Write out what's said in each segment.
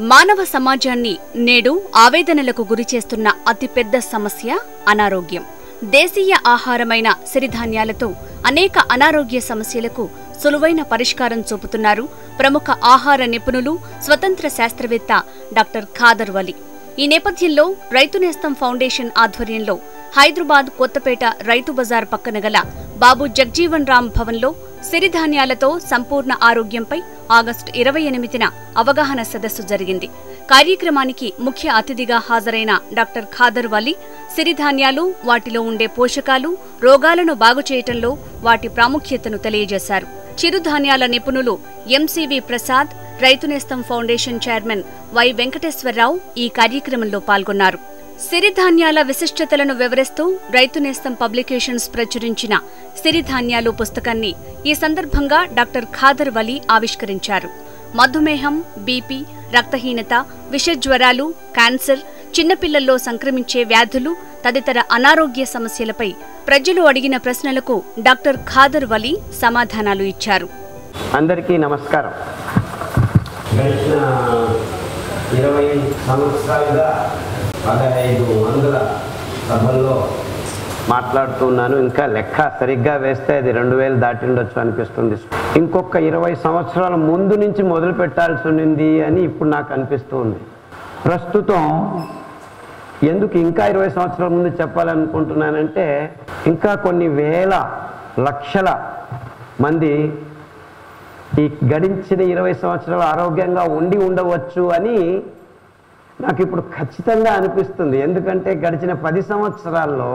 మానవ సమాజాన్ని నేడు ఆవేదనలకు గురిచేస్తున్న అతిపెద్ద సమస్య అనారోగ్యం దేశీయ ఆహారమైన సిరిధాన్యాలతో అనేక అనారోగ్య సమస్యలకు సులువైన పరిష్కారం చూపుతున్నారు ప్రముఖ ఆహార నిపుణులు స్వతంత్ర శాస్త్రవేత్త డాక్టర్ ఖాదర్ వలి ఈ నేపథ్యంలో రైతు నేస్తం ఫౌండేషన్ ఆధ్వర్యంలో హైదరాబాద్ కొత్తపేట రైతు బజార్ పక్కన గల బాబు జగ్జీవన్ రామ్ భవన్లో సిరిధాన్యాలతో సంపూర్ణ ఆరోగ్యంపై ఆగస్టు ఇరవై ఎనిమిదిన అవగాహన సదస్సు జరిగింది కార్యక్రమానికి ముఖ్య అతిథిగా హాజరైన డాక్టర్ ఖాదర్ వలి సిరిధాన్యాలు వాటిలో ఉండే పోషకాలు రోగాలను బాగు చేయటంలో వాటి ప్రాముఖ్యతను తెలియజేశారు చిరుధాన్యాల నిపుణులు MCV Prasad Rythunestham foundation chairman Y Venkateswararao ఈ కార్యక్రమంలో పాల్గొన్నారు సిరిధాన్యాల విశిష్టతలను వివరిస్తూ రైతునేస్తం పబ్లికేషన్స్ ప్రచురించిన సిరిధాన్యాలు పుస్తకాన్ని ఈ సందర్భంగా డాక్టర్ ఖాదర్ వలి ఆవిష్కరించారు మధుమేహం బీపీ రక్తహీనత విషజ్వరాలు క్యాన్సర్ చిన్నపిల్లల్లో సంక్రమించే వ్యాధులు తదితర అనారోగ్య సమస్యలపై ప్రజలు అడిగిన ప్రశ్నలకు డాక్టర్ ఖాదర్ వలి సమాధానాలు ఇచ్చారు అందరికీ నమస్కారం గడిచిన ఇరవై సంవత్సరాలుగా పదహైదు వందల సభల్లో మాట్లాడుతున్నాను ఇంకా లెక్క సరిగ్గా వేస్తే అది రెండు వేలు దాటిండొచ్చు అనిపిస్తుంది ఇంకొక ఇరవై సంవత్సరాల ముందు నుంచి మొదలు పెట్టాల్సి ఉండింది అని ఇప్పుడు నాకు అనిపిస్తుంది ప్రస్తుతం ఎందుకు ఇంకా ఇరవై సంవత్సరాల ముందు చెప్పాలనుకుంటున్నానంటే ఇంకా కొన్ని వేల లక్షల మంది ఈ గడించిన ఇరవై సంవత్సరాలు ఆరోగ్యంగా ఉండి ఉండవచ్చు అని నాకు ఇప్పుడు ఖచ్చితంగా అనిపిస్తుంది ఎందుకంటే గడిచిన పది సంవత్సరాల్లో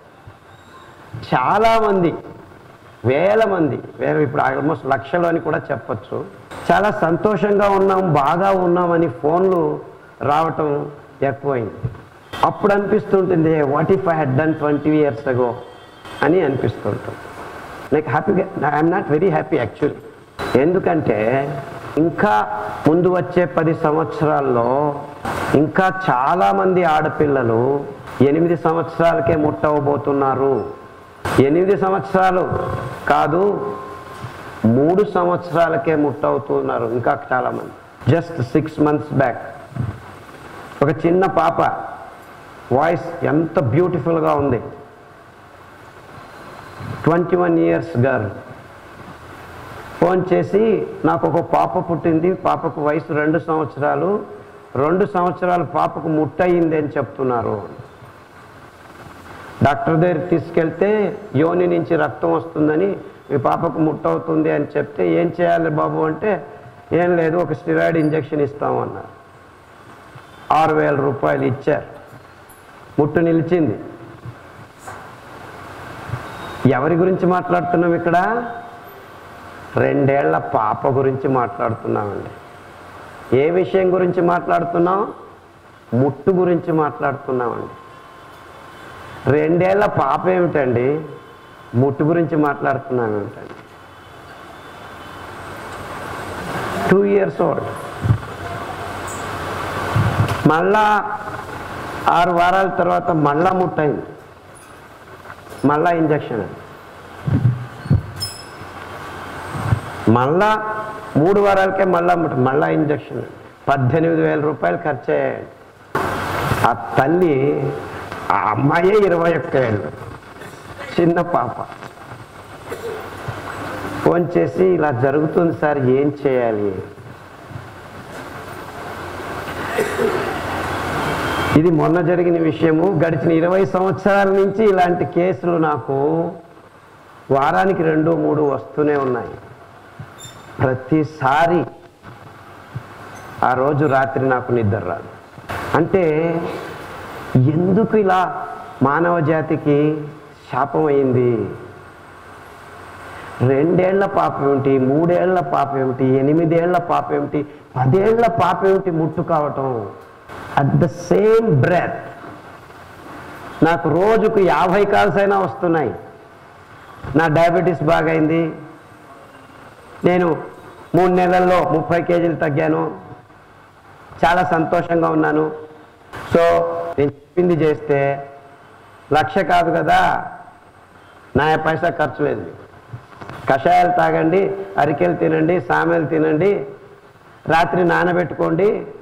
చాలామంది వేల మంది వేరే ఇప్పుడు ఆల్మోస్ట్ లక్షలు అని కూడా చెప్పొచ్చు చాలా సంతోషంగా ఉన్నాం బాగా ఉన్నామని ఫోన్లు రావటం ఎక్కువైంది అప్పుడు అనిపిస్తుంటుంది what if I had done twenty years ago అని అనిపిస్తుంటుంది లైక్ హ్యాపీగా I'm not very happy actually ఎందుకంటే ఇంకా ముందు వచ్చే పది సంవత్సరాల్లో ఇంకా చాలామంది ఆడపిల్లలు ఎనిమిది సంవత్సరాలకే ముట్టవబోతున్నారు ఎనిమిది సంవత్సరాలు కాదు మూడు సంవత్సరాలకే ముట్టవుతున్నారు ఇంకా చాలామంది జస్ట్ సిక్స్ మంత్స్ బ్యాక్ ఒక చిన్న పాప వాయిస్ ఎంత బ్యూటిఫుల్గా ఉంది twenty one years girl phone చేసి నాకు ఒక పాప పుట్టింది పాపకు వయసు రెండు సంవత్సరాలు రెండు సంవత్సరాలు పాపకు ముట్టయింది అని చెప్తున్నారు డాక్టర్ దగ్గరికి తీసుకెళ్తే యోని నుంచి రక్తం వస్తుందని మీ పాపకు ముట్టవుతుంది అని చెప్తే ఏం చేయాలి బాబు అంటే ఏం లేదు ఒక స్టిరాయిడ్ ఇంజెక్షన్ ఇస్తామన్నారు ఆరు వేల రూపాయలు ఇచ్చారు ముట్టు నిలిచింది ఎవరి గురించి మాట్లాడుతున్నాం ఇక్కడ రెండేళ్ల పాప గురించి మాట్లాడుతున్నామండి ఏ విషయం గురించి మాట్లాడుతున్నాం ముట్టు గురించి మాట్లాడుతున్నామండి రెండేళ్ల పాప ఏమిటండి ముట్టు గురించి మాట్లాడుతున్నాం ఏమిటండి టూ ఇయర్స్ ఓల్డ్ మళ్ళా ఆరు వారాల తర్వాత మళ్ళా ముట్టయింది మళ్ళా ఇంజక్షన్ అండి మళ్ళా మూడు వారాలకే మళ్ళా ముట్ట మళ్ళా ఇంజక్షన్ అండి పద్దెనిమిది వేల రూపాయలు ఖర్చు అయ్యాయండి ఆ తల్లి ఆ అమ్మాయే ఇరవై ఒక్క ఏళ్ళు చిన్న పాప ఫోన్ చేసి ఇలా జరుగుతుంది సార్ ఏం చేయాలి ఇది మొన్న జరిగిన విషయము గడిచిన ఇరవై సంవత్సరాల నుంచి ఇలాంటి కేసులు నాకు వారానికి రెండు మూడు వస్తూనే ఉన్నాయి ప్రతిసారి ఆ రోజు రాత్రి నాకు నిద్ర రాదు అంటే ఎందుకు ఇలా మానవ జాతికి శాపం అయింది రెండేళ్ల పాప ఏమిటి మూడేళ్ల పాప ఏమిటి ఎనిమిదేళ్ల పాప ఏమిటి పదేళ్ల పాప ఏమిటి ముట్టు కావటం అట్ ద సేమ్ బ్రెత్ నాకు రోజుకు యాభై కాల్స్ అయినా వస్తున్నాయి నా డయాబెటీస్ బాగైంది నేను మూడు నెలల్లో ముప్పై కేజీలు తగ్గాను చాలా సంతోషంగా ఉన్నాను సో నేను చెప్పింది చేస్తే లక్ష కాదు కదా నా పైసా ఖర్చు లేదు కషాయాలు తాగండి అరికెలు తినండి సామెలు తినండి రాత్రి నానబెట్టుకోండి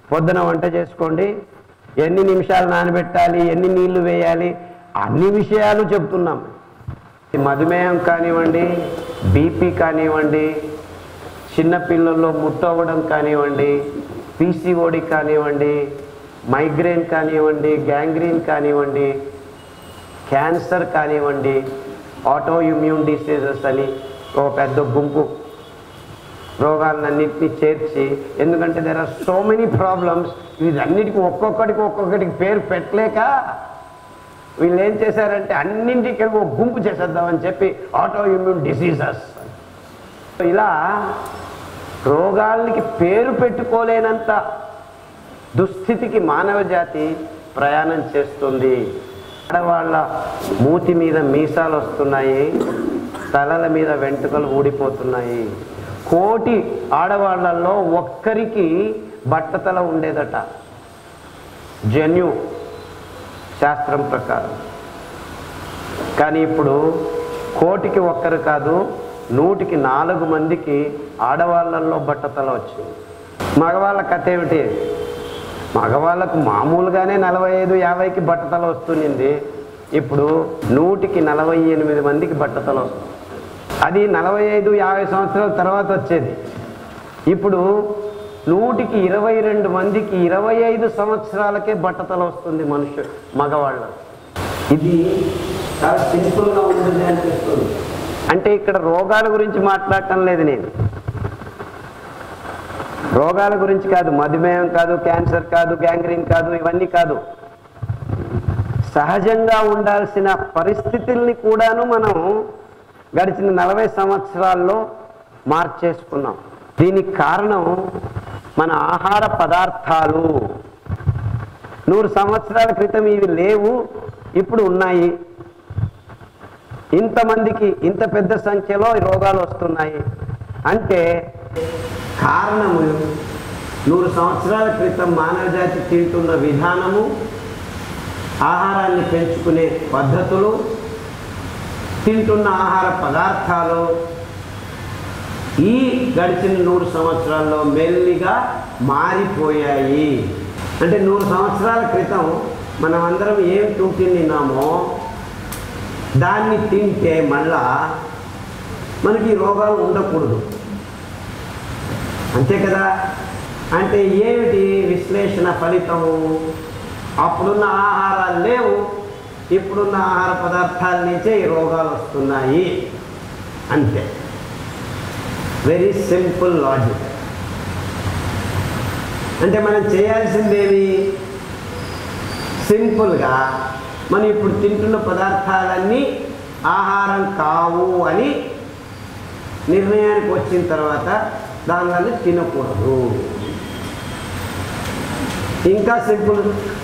పొద్దున వంట చేసుకోండి ఎన్ని నిమిషాలు నానబెట్టాలి ఎన్ని నీళ్లు వేయాలి అన్ని విషయాలు చెప్తున్నాం ఈ మధుమేహం కానివ్వండి బీపీ కానివ్వండి చిన్నపిల్లల్లో ముట్టవడం కానివ్వండి పీసీఓడి కానివ్వండి మైగ్రేన్ కానివ్వండి గ్యాంగ్రీన్ కానివ్వండి క్యాన్సర్ కానివ్వండి ఆటో ఇమ్యూన్ డిసీజెస్ అని ఒక పెద్ద గుంపు రోగాలన్నింటినీ చేర్చి ఎందుకంటే there are so many problems వీటన్నిటికీ ఒక్కొక్కటికి ఒక్కొక్కటికి పేరు పెట్టలేక వీళ్ళు ఏం చేశారంటే అన్నింటికి ఒక గుంపు చేసేద్దామని చెప్పి ఆటో ఇమ్యూన్ డిసీజెస్ ఇలా రోగాలకి పేరు పెట్టుకోలేనంత దుస్థితికి మానవ జాతి ప్రయాణం చేస్తుంది ఆడవాళ్ళ మూతి మీద మీసాలు వస్తున్నాయి తలల మీద వెంట్రుకలు ఊడిపోతున్నాయి కోటి ఆడవాళ్ళల్లో ఒక్కరికి బట్టతల ఉండేదట జన్యు శాస్త్రం ప్రకారం కానీ ఇప్పుడు కోటికి ఒక్కరు కాదు నూటికి నాలుగు మందికి ఆడవాళ్ళల్లో బట్టతల వచ్చింది మగవాళ్ళ కథ ఏమిటి మగవాళ్ళకు మామూలుగానే నలభై ఐదు యాభైకి బట్టతల వస్తుంది ఇప్పుడు నూటికి నలభై ఎనిమిది మందికి బట్టతల వస్తుంది అది నలభై ఐదు యాభై సంవత్సరాల తర్వాత వచ్చేది ఇప్పుడు నూటికి ఇరవై రెండు మందికి ఇరవై ఐదు సంవత్సరాలకే బట్టతల వస్తుంది మనుషు మగవాళ్ళ ఇది చాలా సింపుల్గా ఉంటుంది అనిపిస్తుంది అంటే ఇక్కడ రోగాల గురించి మాట్లాడటం లేదు నేను రోగాల గురించి కాదు మధుమేహం కాదు క్యాన్సర్ కాదు గ్యాంగ్రీన్ కాదు ఇవన్నీ కాదు సహజంగా ఉండాల్సిన పరిస్థితుల్ని కూడాను మనం గడిచిన నలభై సంవత్సరాల్లో మార్చేసుకున్నాం దీనికి కారణం మన ఆహార పదార్థాలు నూరు సంవత్సరాల క్రితం ఇవి లేవు ఇప్పుడు ఉన్నాయి ఇంతమందికి ఇంత పెద్ద సంఖ్యలో ఈ రోగాలు వస్తున్నాయి అంటే కారణము నూరు సంవత్సరాల క్రితం మానవ జాతి తింటున్న విధానము ఆహారాన్ని పెంచుకునే పద్ధతులు తింటున్న ఆహార పదార్థాలు ఈ గడిచిన నూరు సంవత్సరాల్లో మెల్లిగా మారిపోయాయి అంటే నూరు సంవత్సరాల క్రితం మనం అందరం ఏం తూకి తిన్నామో దాన్ని తింటే మళ్ళా మనకి ఈ రోగాలు ఉండకూడదు అంతే కదా అంటే ఏమిటి విశ్లేషణ ఫలితము అప్పుడున్న ఆహారాలు లేవు ఇప్పుడున్న ఆహార పదార్థాల నుంచే ఈ రోగాలు వస్తున్నాయి అంతే వెరీ సింపుల్ లాజిక్ అంటే మనం చేయాల్సిందేమి సింపుల్గా మనం ఇప్పుడు తింటున్న పదార్థాలన్నీ ఆహారం కావు అని నిర్ణయానికి వచ్చిన తర్వాత దానివల్ల తినకూడదు ఇంకా సింపుల్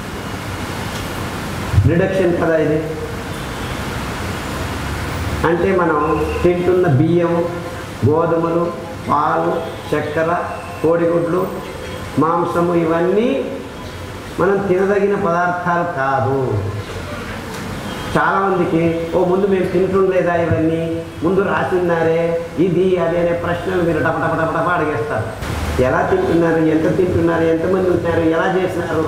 రిడక్షన్ కదా ఇది అంటే మనం తింటున్న బియ్యం గోధుమలు పాలు చక్కెర కోడిగుడ్లు మాంసము ఇవన్నీ మనం తినదగిన పదార్థాలు కాదు చాలామందికి ఓ ముందు మేము తింటుండలేదా ఇవన్నీ ముందు రాసిన్నారే ఇది అది అనే ప్రశ్నలు మీరు టప టప టప టప అడిగేస్తారు ఎలా తింటున్నారు ఎంత తింటున్నారు ఎంతమంది ఉంటున్నారు ఎలా చేసినారు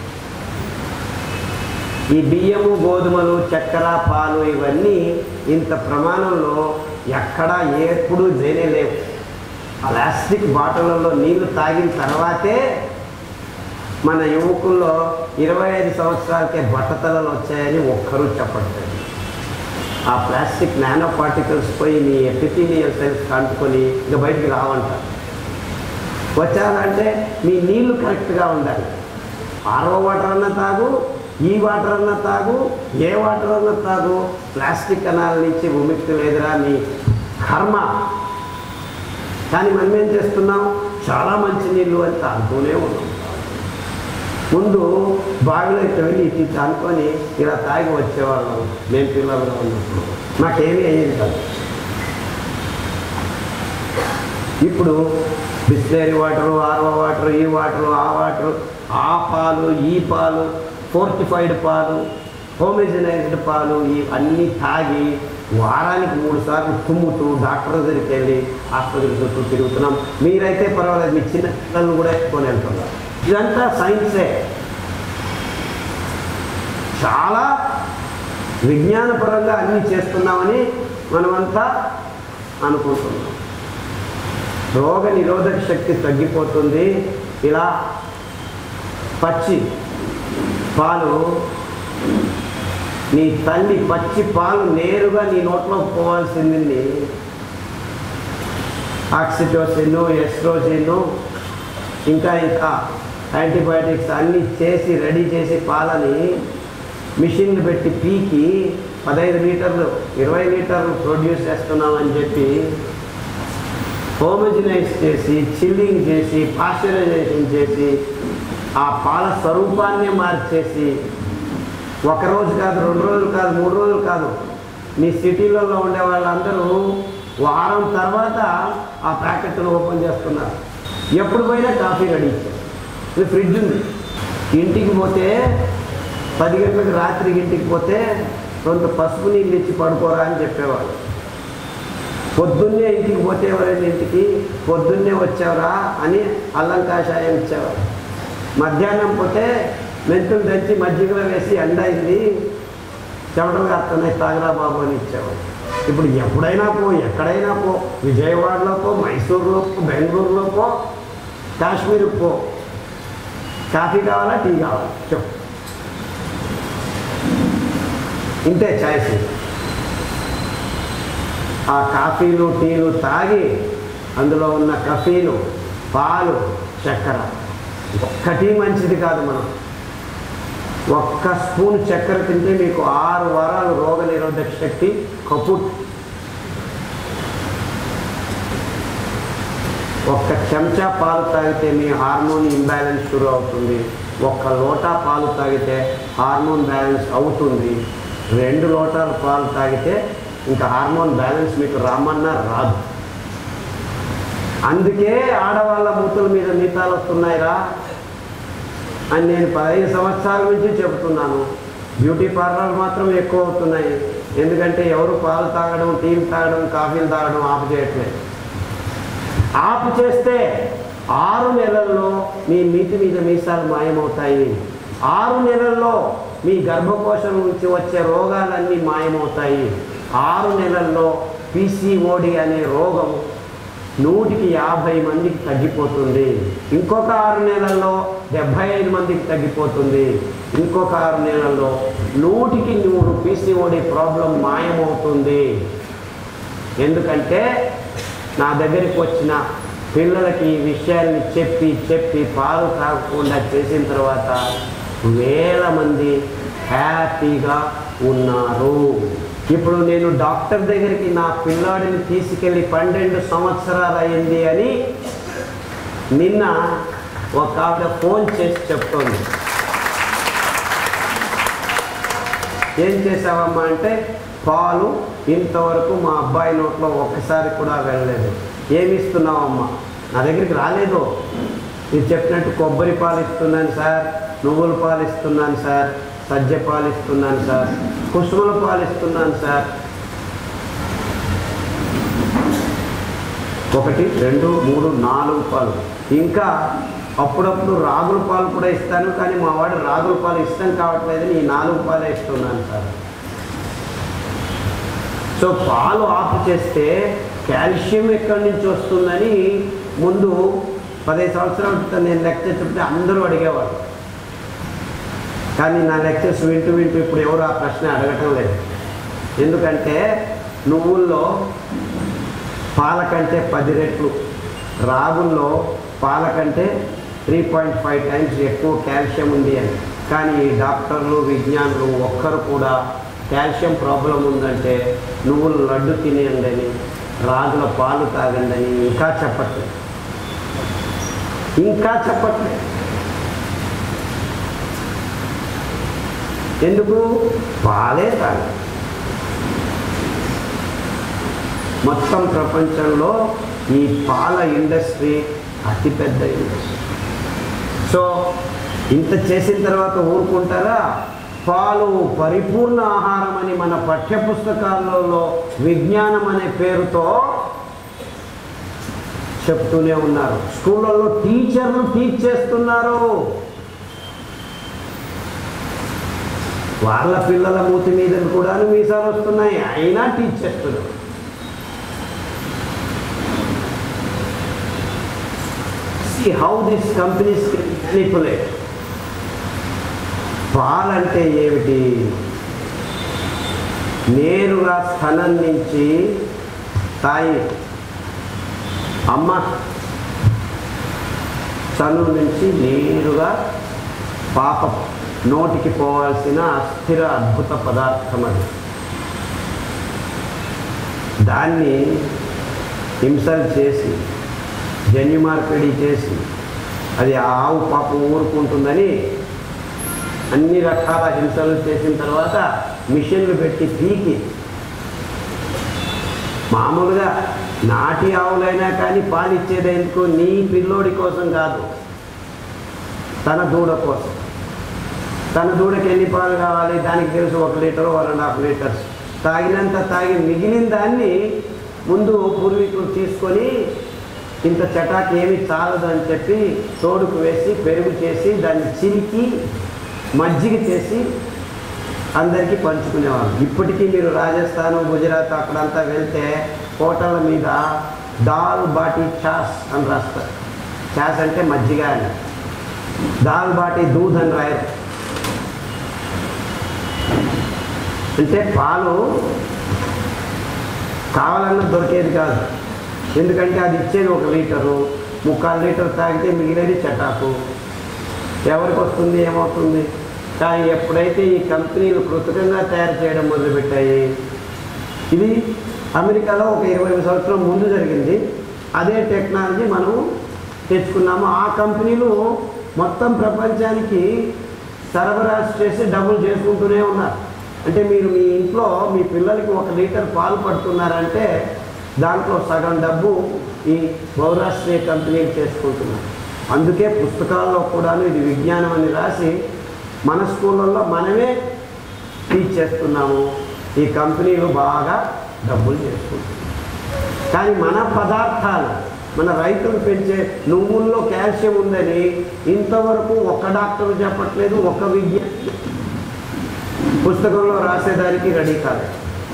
ఈ బియ్యము గోధుమలు చక్కెర పాలు ఇవన్నీ ఇంత ప్రమాణంలో ఎక్కడా ఎప్పుడు లేనే లేవు ప్లాస్టిక్ బాటిళ్ళలో నీళ్లు తాగిన తర్వాతే మన యువకుల్లో ఇరవై ఐదు సంవత్సరాలకే బట్టతలలు వచ్చాయని ఒక్కరూ చెప్పట్లేదు ఆ ప్లాస్టిక్ నానో పార్టికల్స్ పోయి మీ ఎపిథీనియల్ సెల్స్ కంటుకొని ఇక బయటికి రావంటారు వచ్చారంటే మీ నీళ్లు కరెక్ట్గా ఉండాలి ఆర్ఓ వాటర్ అన్న తాగు ఈ వాటర్ అన్న తాగు ఏ వాటర్ అన్న తాగు ప్లాస్టిక్ కణాల నుంచి విముక్తి లేదురా నీ కర్మ కానీ మనం ఏం చేస్తున్నాం చాలా మంచి నీళ్ళు అని తాగుతూనే ఉన్నాం ముందు బావిలోకి వెళ్ళి ఇటు ఇటు అనుకొని ఇలా తాగి వచ్చేవాళ్ళం మేము పిల్లలుగా ఉన్నప్పుడు మాకేమీ అయ్యేది కాదు ఇప్పుడు బిస్లరీ వాటరు ఆర్ఓ వాటర్ ఈ వాటరు ఆ వాటరు ఆ పాలు ఈ పాలు ఫోర్టిఫైడ్ పాలు హోమిజనైజ్డ్ పాలు ఇవన్నీ తాగి వారానికి మూడు సార్లు తుమ్ముతూ డాక్టర్ దగ్గరికి వెళ్ళి హాస్పిటల్ చుట్టూ తిరుగుతున్నాం మీరైతే పర్వాలేదు మీ చిన్న పిల్లలను కూడా ఎత్తుకొని వెళ్తున్నారు ఇదంతా సైన్సే చాలా విజ్ఞానపరంగా అన్నీ చేస్తున్నామని మనమంతా అనుకుంటున్నాం రోగ నిరోధక శక్తి తగ్గిపోతుంది ఇలా పచ్చి పాలు నీ తల్లి పచ్చి పాలు నేరుగా నీ నోట్లో పోవాల్సింది ఆక్సిటోసిన్ ఎస్ట్రోజిన్ ఇంకా ఇంకా యాంటీబయాటిక్స్ అన్నీ చేసి రెడీ చేసి పాలని మిషన్లు పెట్టి పీకి పదహైదు లీటర్లు ఇరవై లీటర్లు ప్రొడ్యూస్ చేస్తున్నామని చెప్పి హోమోజినైజ్ చేసి చిల్లింగ్ చేసి పాశ్చరైజేషన్ చేసి ఆ పాల స్వరూపాన్నే మార్చేసి ఒక రోజు కాదు రెండు రోజులు కాదు మూడు రోజులు కాదు మీ సిటీలలో ఉండే వాళ్ళందరూ వారం తర్వాత ఆ ప్యాకెట్లు ఓపెన్ చేస్తున్నారు ఎప్పుడు పోయినా కాఫీ రెడీ ఇచ్చారు ఇది ఫ్రిడ్జ్ ఉంది ఇంటికి పోతే పది గంటలకు రాత్రి ఇంటికి పోతే కొంత పసుపు నీళ్ళు ఇచ్చి పడుకోరా అని చెప్పేవాళ్ళు పొద్దున్నే ఇంటికి పోతే ఎవరైనా ఇంటికి పొద్దున్నే వచ్చావురా అని అల్లం కాషాయం ఇచ్చేవారు మధ్యాహ్నం పోతే మెంతులు దంచి మజ్జిగలో వేసి ఎండైంది చెమటలు కాస్తున్నాయి తాగరా బాబు అని ఇచ్చేవారు ఇప్పుడు ఎప్పుడైనా పో ఎక్కడైనా పో విజయవాడలో పో మైసూరులో పో బెంగళూరులో పో కాశ్మీర్కి పో కాఫీ కావాలా టీ కావాలా చెప్పు ఇంతే ఛాయిస్ ఆ కాఫీలు టీలు తాగి అందులో ఉన్న కఫీలు పాలు చక్కెర ఒక్కటి మంచిది కాదు మనం ఒక్క స్పూన్ చక్కెర తింటే మీకు ఆరు వారాలు రోగ నిరోధక శక్తి కపుట్ ఒక్క చెంచా పాలు తాగితే మీ హార్మోన్ ఇంబ్యాలెన్స్ షురు అవుతుంది ఒక్క లోటా పాలు తాగితే హార్మోన్ బ్యాలెన్స్ అవుతుంది రెండు లోటాల పాలు తాగితే ఇంకా హార్మోన్ బ్యాలెన్స్ మీకు రామన్నా రాదు అందుకే ఆడవాళ్ళ మూతుల మీద మిగతాలు వస్తున్నాయిరా అని నేను పదహైదు సంవత్సరాల నుంచి చెబుతున్నాను బ్యూటీ పార్లర్ మాత్రం ఎక్కువ అవుతున్నాయి ఎందుకంటే ఎవరు పాలు తాగడం టీలు తాగడం కాఫీలు తాగడం ఆపు చేయట్లేదు ఆపు చేస్తే ఆరు నెలల్లో మీ మీతి మీద మీసాలు మాయమవుతాయి ఆరు నెలల్లో మీ గర్భకోశం నుంచి వచ్చే రోగాలన్నీ మాయమవుతాయి ఆరు నెలల్లో పీసీఓడి అనే రోగం నూటికి యాభై మందికి తగ్గిపోతుంది ఇంకొక ఆరు నెలల్లో డెబ్భై ఐదు మందికి తగ్గిపోతుంది ఇంకొక ఆరు నెలల్లో నూటికి నూరు పీసీఓడి ప్రాబ్లం మాయమవుతుంది ఎందుకంటే నా దగ్గరికి వచ్చిన పిల్లలకి ఈ విషయాన్ని చెప్పి చెప్పి పాలు తాగకుండా చేసిన తర్వాత వేల మంది హ్యాపీగా ఉన్నారు ఇప్పుడు నేను డాక్టర్ దగ్గరికి నా పిల్లాడిని తీసుకెళ్ళి పన్నెండు సంవత్సరాలు అయింది అని నిన్న ఒక ఆవిడ ఫోన్ చేసి చెప్తోంది ఏం చేసావమ్మా అంటే పాలు ఇంతవరకు మా అబ్బాయి నోట్లో ఒక్కసారి కూడా వెళ్ళలేదు ఏమి ఇస్తున్నావమ్మా నా దగ్గరికి రాలేదు మీరు చెప్పినట్టు కొబ్బరి పాలు ఇస్తున్నాను సార్ నువ్వుల పాలు ఇస్తున్నాను సార్ సజ్జ పాలు ఇస్తున్నాను సార్ కుసుమల పాలు ఇస్తున్నాను సార్ ఒకటి రెండు మూడు నాలుగు పాలు ఇంకా అప్పుడప్పుడు రాగుల పాలు కూడా ఇస్తాను కానీ మా వాడు రాగుల పాలు ఇష్టం కావట్లేదని ఈ నాలుగు పాలే ఇస్తున్నాను సార్ సో పాలు ఆఫ్ చేస్తే కాల్షియం ఎక్కడి నుంచి వస్తుందని ముందు పదిహేను సంవత్సరాల క్రితం నేను లెక్చర్ చెప్తే అందరూ అడిగేవారు కానీ నా లెక్చర్స్ వింటూ వింటూ ఇప్పుడు ఎవరు ఆ ప్రశ్న అడగటం లేదు ఎందుకంటే నువ్వుల్లో పాల కంటే పది రెట్లు రాగుల్లో పాల కంటే త్రీ పాయింట్ ఫైవ్ టైమ్స్ ఎక్కువ కాల్షియం ఉంది అని కానీ ఈ డాక్టర్లు విజ్ఞానులు ఒక్కరు కూడా కాల్షియం ప్రాబ్లం ఉందంటే నువ్వులు లడ్డు తినేయండి అని రాగుల పాలు తాగండి అని ఇంకా చెప్పట్లేదు ఇంకా చెప్పట్లేదు ఎందుకు పాలే తాగాలి మొత్తం ప్రపంచంలో ఈ పాల ఇండస్ట్రీ అతిపెద్ద ఇండస్ట్రీ సో ఇంత చేసిన తర్వాత ఊరుకుంటారా పాలు పరిపూర్ణ ఆహారం అని మన పాఠ్యపుస్తకాలలో విజ్ఞానం అనే పేరుతో చెప్తూనే ఉన్నారు స్కూళ్ళల్లో టీచర్లు టీచ్ చేస్తున్నారు వాళ్ళ పిల్లల మూతి మీద కూడా మీసాలు వస్తున్నాయి అయినా టీచ్ చేస్తున్నారు see how these companies can manipulate. పాలంటే ఏమిటి నేరుగా స్థలం నుంచి తాయి అమ్మ చను నుంచి నేరుగా పాప నోటికి పోవాల్సిన అస్థిర అద్భుత పదార్థం అది దాన్ని హింసలు చేసి జన్యు మార్పిడి చేసి అది ఆ ఆవు పాపం ఊరుకుంటుందని అన్ని రకాల హింసలు చేసిన తర్వాత మిషన్లు పెట్టి పీకి మామూలుగా నాటి ఆవులైనా కానీ పాలిచ్చేది ఎందుకు నీ పిల్లోడి కోసం కాదు తన దూడ కోసం తన దూడకి ఎన్ని పాలు కావాలి దానికి తెలుసు ఒక litre one and half litres తాగినంత తాగి మిగిలిన దాన్ని ముందు పూర్వీకులు తీసుకొని ఇంత చటాకి ఏమి చాలదు అని చెప్పి తోడుకు వేసి పెరుగు చేసి దాన్ని చిలికి మజ్జిగ చేసి అందరికీ పంచుకునేవాళ్ళు ఇప్పటికీ మీరు రాజస్థాన్ గుజరాత్ అక్కడంతా వెళ్తే హోటళ్ళ మీద దాల్ బాటి చాస్ అని రాస్తారు చాస్ అంటే మజ్జిగ అని దాల్ బాటి దూద్ అని రాయరు అంటే పాలు కావాలన్నా దొరికేది కాదు ఎందుకంటే అది ఇచ్చేది ఒక లీటరు ముక్కాలు లీటర్ తాగితే మిగిలేది చటాకు ఎవరికి వస్తుంది ఏమవుతుంది కానీ ఎప్పుడైతే ఈ కంపెనీలు కృతకంగా తయారు చేయడం మొదలుపెట్టాయి ఇది అమెరికాలో ఒక ఇరవై సంవత్సరం ముందు జరిగింది అదే టెక్నాలజీ మనం తెచ్చుకున్నాము ఆ కంపెనీలు మొత్తం ప్రపంచానికి సరఫరాజు చేసి డబ్బులు చేసుకుంటూనే ఉన్నారు అంటే మీరు మీ ఇంట్లో మీ పిల్లలకి ఒక లీటర్ పాలు పడుతున్నారంటే దాంట్లో సగం డబ్బు ఈ బహురాష్ట్రీయ కంపెనీలు చేసుకుంటున్నారు అందుకే పుస్తకాల్లో కూడాను ఇది విజ్ఞానం అని రాసి మన స్కూళ్ళల్లో మనమే టీచ్ చేస్తున్నాము ఈ కంపెనీలు బాగా డబ్బులు చేసుకుంటున్నాయి కానీ మన పదార్థాలు మన రైతులు పెంచే నువ్వుల్లో కాల్షియం ఉందని ఇంతవరకు ఒక్క డాక్టర్ చెప్పట్లేదు ఒక్క విజ్ఞ పుస్తకంలో రాసేదానికి రెడీ కాలేదు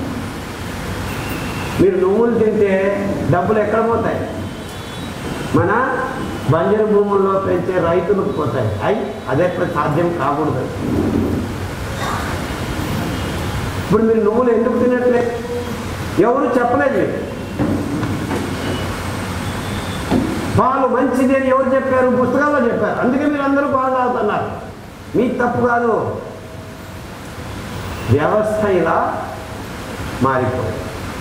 మీరు నువ్వులు తింటే డబ్బులు ఎక్కడ పోతాయి మన బంజరు భూముల్లో పెంచే రైతులకు పోతాయి అయి అదే సాధ్యం కాకూడదు ఇప్పుడు మీరు నువ్వులు ఎందుకు తినట్లే ఎవరు చెప్పలేదు మీకు పాలు మంచిది అని ఎవరు చెప్పారు పుస్తకాల్లో చెప్పారు అందుకే మీరు అందరూ పాలు తాగుతున్నారు మీ తప్పు కాదు వ్యవస్థ ఇలా మారిపోయింది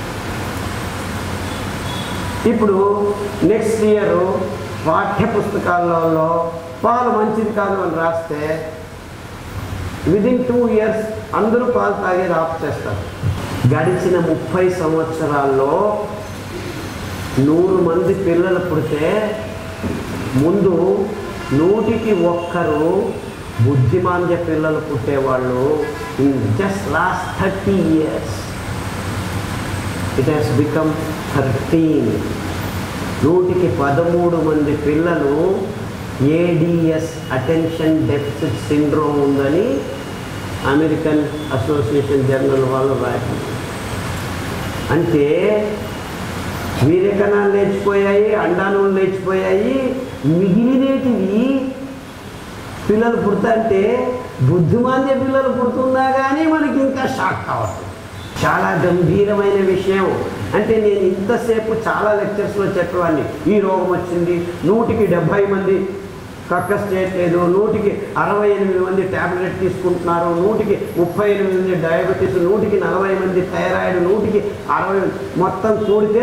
ఇప్పుడు నెక్స్ట్ ఇయర్ పాఠ్య పుస్తకాలలో పాలు మంచిది కాదు అని రాస్తే విదిన్ టూ ఇయర్స్ అందరూ పాలు తాగేది ఆఫ్ చేస్తారు గడిచిన ముప్పై సంవత్సరాల్లో నూరు మంది పిల్లలు పుడితే ముందు నూటికి ఒక్కరు బుద్ధిమాంద్య పిల్లలు పుట్టేవాళ్ళు in just last thirty years it has become thirteen నూటికి పదమూడు మంది పిల్లలు ఏడిఎస్ అటెన్షన్ డెఫిసిట్ సిండ్రోమ్ ఉందని అమెరికన్ అసోసియేషన్ జర్నల్ వాళ్ళు రాసింది అంటే వీరకణాలు లేచిపోయాయి అండాణువులు లేచిపోయాయి మిగిలినేటివి పిల్లలు పుడతంటే బుద్ధిమాంద్య పిల్లలు పుడుతున్నా కానీ మనకి ఇంకా షాక్ కావాలి చాలా గంభీరమైన విషయం అంటే నేను ఇంతసేపు చాలా లెక్చర్స్లో చెప్పేవాడిని ఈ రోగం వచ్చింది నూటికి డెబ్భై మంది కక్కస్ చేయట్లేదు నూటికి అరవై ఎనిమిది మంది ట్యాబ్లెట్ తీసుకుంటున్నారు నూటికి ముప్పై ఎనిమిది మంది డయాబెటీస్ నూటికి నలభై మంది థైరాయిడ్ నూటికి అరవై మొత్తం కూడితే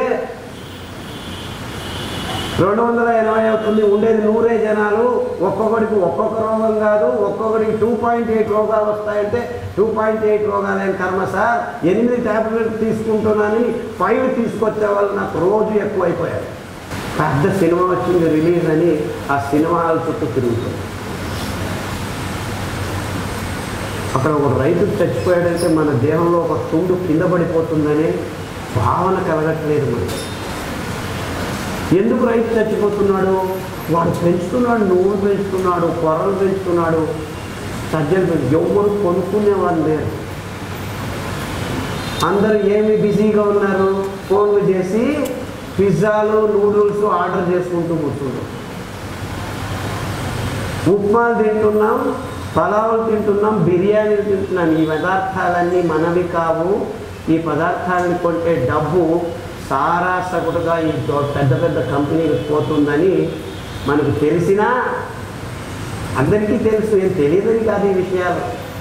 రెండు వందల ఎనభై అవుతుంది ఉండేది నూరే జనాలు ఒక్కొక్కడికి ఒక్కొక్క రోగం కాదు ఒక్కొక్కడికి టూ పాయింట్ ఎయిట్ రోగాలు వస్తాయంటే టూ పాయింట్ ఎయిట్ రోగాలేం కర్మ సార్ ఎనిమిది ట్యాబ్లెట్ తీసుకుంటున్నానని ఫైవ్ తీసుకొచ్చే వాళ్ళు నాకు రోజు ఎక్కువైపోయారు పెద్ద సినిమా వచ్చింది రిలీజ్ అని ఆ సినిమాల చుట్టూ తిరుగుతుంది అక్కడ ఒక రైతు చచ్చిపోయాడంటే మన దేహంలో ఒక తుండు కింద పడిపోతుందనే భావన కలగట్లేదు మనకి ఎందుకు రైతు చచ్చిపోతున్నాడు వాడు పెంచుతున్నాడు నువ్వులు పెంచుతున్నాడు కొర్రలు పెంచుతున్నాడు సజ్జలు పెంచు ఎవరు కొనుక్కునేవాళ్ళు లేరు అందరూ ఏమి బిజీగా ఉన్నారు ఫోన్లు చేసి పిజ్జాలు నూడిల్స్ ఆర్డర్ చేసుకుంటూ కూర్చుంటారు ఉప్మాలు తింటున్నాం పలావులు తింటున్నాం బిర్యానీలు తింటున్నాం ఈ పదార్థాలన్నీ మనవి కావు ఈ పదార్థాలను కొంటే డబ్బు సారా సగటుగా ఈ దో- పెద్ద పెద్ద కంపెనీలకు పోతుందని మనకు తెలిసినా అందరికీ తెలుసు ఏం తెలియదని కాదు ఈ విషయాలు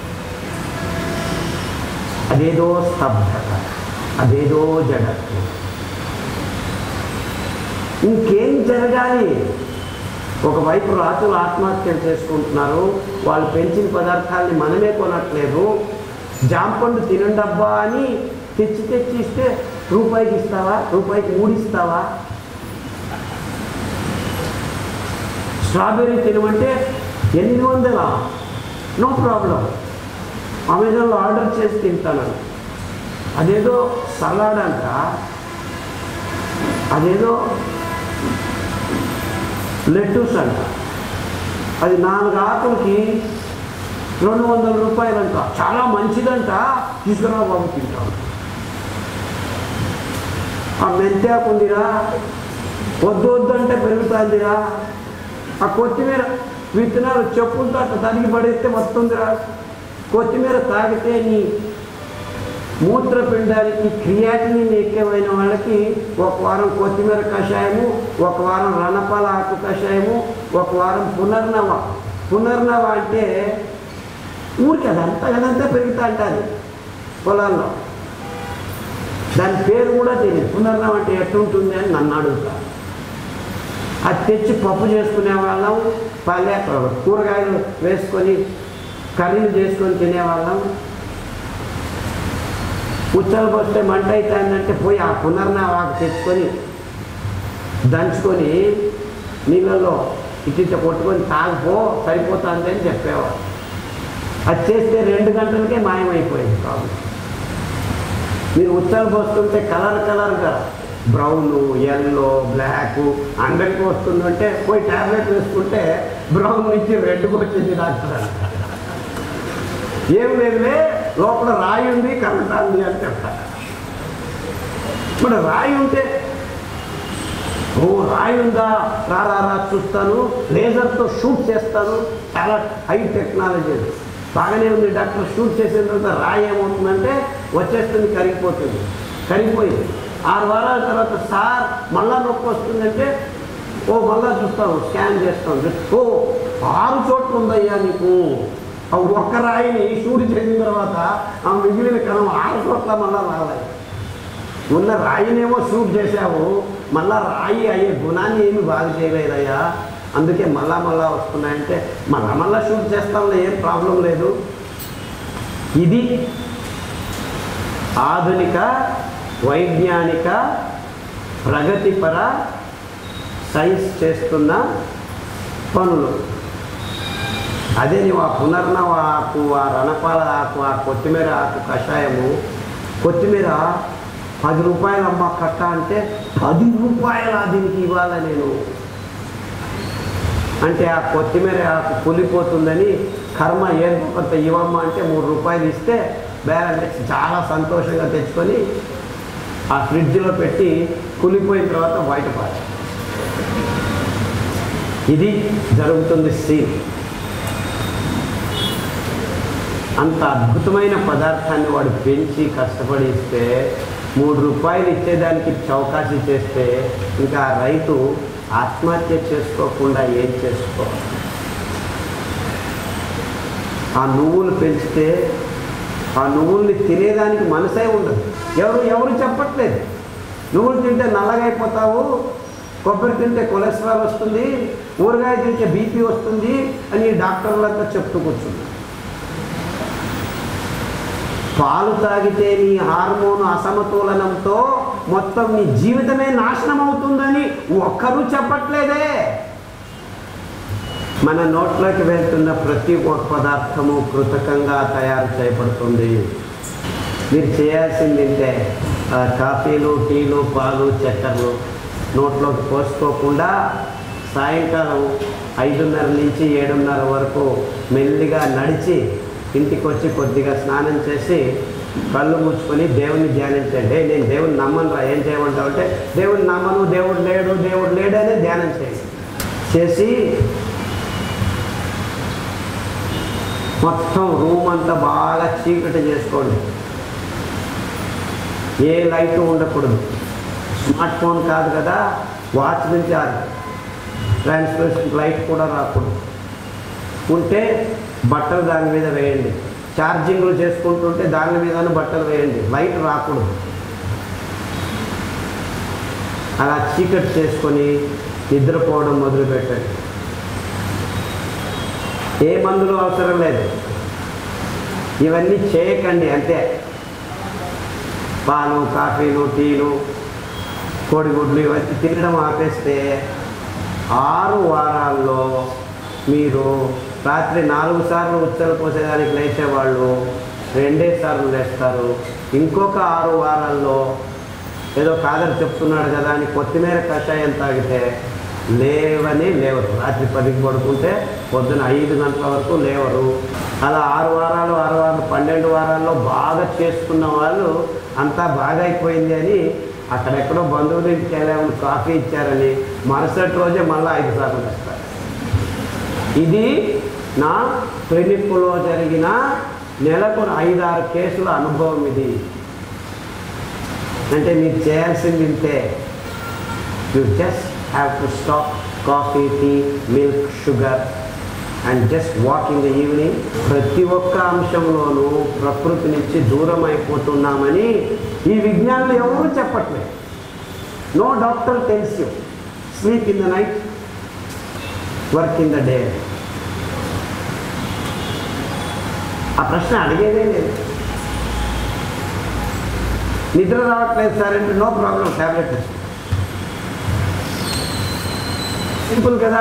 అదేదో స్తబ్దత అదేదో జడత్వం ఇంకేం జరగాలి ఒకవైపు రాతులు ఆత్మహత్యలు చేసుకుంటున్నారు వాళ్ళు పెంచిన పదార్థాలని మనమే కొనట్లేదు జాంపండు తినండబ్బా అని తెచ్చి తెచ్చి ఇస్తే రూపాయికి ఇస్తావా రూపాయికి మూడిస్తావా స్ట్రాబెర్రీ తినమంటే ఎనిమిది వందల నో ప్రాబ్లం అమెజాన్లో ఆర్డర్ చేసి తింటాను అదేదో సలాడ్ అంట అదేదో లెట్టూస్ అంట అది నాలుగు ఆకులకి రెండు వందల రూపాయలంట చాలా మంచిదంట తీసుకురా బాబు తింటాం ఆ మెంతాకు ఉందిరా వద్దు వద్దు అంటే పెరుగుతుందిరా ఆ కొత్తిమీర విత్తనాలు చెప్పులతో అట్లా తరిగి పడేస్తే వస్తుందిరా కొత్తిమీర తాగితే నీ మూత్రపిండానికి క్రియాటినిన్ ఎక్కువైన వాళ్ళకి ఒక వారం కొత్తిమీర కషాయము ఒక వారం రణపాల ఆకు కషాయము ఒక వారం పునర్నవ పునర్నవ అంటే ఊరికి అదంతా అదంతా పెరుగుతా అంటారు పొలాల్లో దాని పేరు కూడా తెలియదు పునర్నవ అంటే ఎట్లుంటుంది అని నన్ను అడుగుతా అది తెచ్చి పప్పు చేసుకునే వాళ్ళం పల్లె కూరగాయలు వేసుకొని కర్రీలు చేసుకొని తినేవాళ్ళం ఉచ్చలు పోస్తే మంట అవుతుందంటే పోయి ఆ పునర్నవాకు తెచ్చుకొని దంచుకొని నీళ్ళల్లో ఇటు ఇట్ట కొట్టుకొని తాగిపో సరిపోతుంది అని చెప్పేవాడు అది చేస్తే రెండు గంటలకే మాయమైపోయింది ప్రాబ్లం మీరు ఉచ్చలు పోస్తుంటే కలర్ కలర్గా బ్రౌన్ ఎల్లో బ్లాక్ అందరికి వస్తుందంటే పోయి ట్యాబ్లెట్ వేసుకుంటే బ్రౌన్ నుంచి రెడ్కి వచ్చింది డాక్టర్ అంటారు. ఏం లేదులే లోపల రాయి ఉంది కలుగుతుంది అని చెప్తారు ఇప్పుడు రాయి ఉంటే ఓ రాయి ఉందా రా రా రా చూస్తాను లేజర్తో షూట్ చేస్తాను చాలా హై టెక్నాలజీ అది. బాగానే ఉంది డాక్టర్ షూట్ చేసిన తర్వాత రాయి ఏమవుతుందంటే వచ్చేస్తుంది కరిగిపోతుంది కరిగిపోయింది ఆరు వారాల తర్వాత సార్ మళ్ళా నొప్పి వస్తుందంటే ఓ మళ్ళా చూస్తాను స్కాన్ చేస్తాను ఓ ఆరు చోట్ల ఉందయ్యా నీకు ఆ ఒక్క రాయిని షూట్ చేసిన తర్వాత ఆ మిగిలిన కణం ఆరు చోట్ల మళ్ళా రావాలి ఉన్న రాయినేమో షూట్ చేశావు మళ్ళా రాయి అయ్యే గుణాన్ని ఏమి బాగా చేయలేదయ్యా అందుకే మళ్ళా మళ్ళా వస్తున్నాయంటే మళ్ళా మళ్ళా షూట్ చేస్తాంలో ఏం ప్రాబ్లం లేదు ఇది ఆధునిక వైజ్ఞానిక ప్రగతిపర సైన్స్ చేస్తున్న పనులు అదే నువ్వు ఆ పునర్నవ ఆకు ఆ రణపాల ఆకు ఆ కొత్తిమీర ఆకు కషాయము కొత్తిమీర పది రూపాయలు అమ్మ కట్ట అంటే పది రూపాయల దీనికి ఇవ్వాలా నేను అంటే ఆ కొత్తిమీర ఆకు కూలిపోతుందని కర్మ ఏదో కొంత ఇవ్వమ్మ అంటే మూడు రూపాయలు ఇస్తే బ్యాలెన్స్ చాలా సంతోషంగా తెచ్చుకొని ఆ ఫ్రిడ్జ్లో పెట్టి కూలిపోయిన తర్వాత బయటపడాలి ఇది జరుగుతుంది సీన్ అంత అద్భుతమైన పదార్థాన్ని వాడు పెంచి కష్టపడి ఇస్తే మూడు రూపాయలు ఇచ్చేదానికి చౌకాసి చేస్తే ఇంకా ఆ రైతు ఆత్మహత్య చేసుకోకుండా ఏం చేసుకోవాలి ఆ నువ్వులు పెంచితే ఆ నువ్వుల్ని తినేదానికి మనసే ఉండదు ఎవరు ఎవరు చెప్పట్లేదు నువ్వులు తింటే నల్లగైపోతావు కొబ్బరి తింటే కొలెస్ట్రాల్ వస్తుంది ఊరగాయ తింటే బీపీ వస్తుంది అని డాక్టర్లంతా చెప్తూ కూర్చున్నారు పాలు తాగితే నీ హార్మోన్ అసమతులనంతో మొత్తం నీ జీవితమే నాశనం అవుతుందని ఒక్కరూ చెప్పట్లేదే మన నోట్లోకి వెళ్తున్న ప్రతి ఒక్క పదార్థము కృతకంగా తయారు చేయబడుతుంది మీరు చేయాల్సింది ఏంటే ఆ, కాఫీలు టీలు పాలు చక్కెరలు నోట్లోకి పోసుకోకుండా సాయంకాలం ఐదున్నర నుంచి ఏడున్నర వరకు మెల్లిగా నడిచి ఇంటికి వచ్చి కొద్దిగా స్నానం చేసి కళ్ళు మూసుకొని దేవుని ధ్యానించండి "ఏ, నేను దేవుని నమ్మను రా ఏం చేయమంటావు అంటే దేవుని నమ్మను దేవుడు లేడు దేవుడు లేడు అనే ధ్యానం చేయండి చేసి మొత్తం రూమ్ అంతా బాగా చీకటి చేసుకోండి ఏ లైట్ ఉండకూడదు స్మార్ట్ ఫోన్ కాదు కదా వాచ్ నుంచి ట్రాన్స్పరెంట్ లైట్ కూడా రాకూడదు ఉంటే బట్టలు దాని మీద వేయండి ఛార్జింగ్లు చేసుకుంటుంటే దాని మీద బట్టలు వేయండి లైట్ రాకూడదు అలా చీకటి చేసుకొని నిద్రపోవడం మొదలుపెట్టండి ఏ మందులు అవసరం లేదు ఇవన్నీ చేయకండి అంతే పాలు కాఫీలు టీలు కోడిగుడ్లు ఇవన్నీ తినడం ఆపేస్తే ఆరు వారాల్లో మీరు రాత్రి నాలుగు సార్లు ఉచ్చలు పోసేదానికి లేచేవాళ్ళు రెండే సార్లు లేస్తారు ఇంకొక ఆరు వారాల్లో ఏదో కాదర్ చెప్తున్నాడు కదా అని కొత్తిమీర కషాయం తాగితే లేవని లేవరు రాత్రి పదికి పడుకుంటే పొద్దున ఐదు గంటల వరకు లేవరు అలా ఆరు వారాలు ఆరు వారాలు పన్నెండు వారాల్లో బాగా చేసుకున్న వాళ్ళు అంతా బాగా అయిపోయింది అని అక్కడెక్కడో బంధువుల ఇంటికి వెళ్ళాము కాఫీ ఇచ్చారని మరుసటి రోజే మళ్ళీ ఐదు సార్లు వేస్తారు ఇది నా క్లినిక్లో జరిగిన నెలకు ఐదారు కేసుల అనుభవం ఇది అంటే మీరు చేయాల్సింది ఇంతే you just have to stop coffee tea milk sugar and just walk in the evening ప్రతి ఒక్క అంశంలోనూ ప్రకృతి నుంచి దూరం అయిపోతున్నామని ఈ విజ్ఞానులు ఎవరూ చెప్పట్లేదు no doctor tells you sleep in the night work in the day ఆ ప్రశ్న అడిగేదే లేదు నిద్ర రావట్లేదు సార్ అంటే నో ప్రాబ్లం ట్యాబ్లెట్ తీసుకో సింపుల్ కదా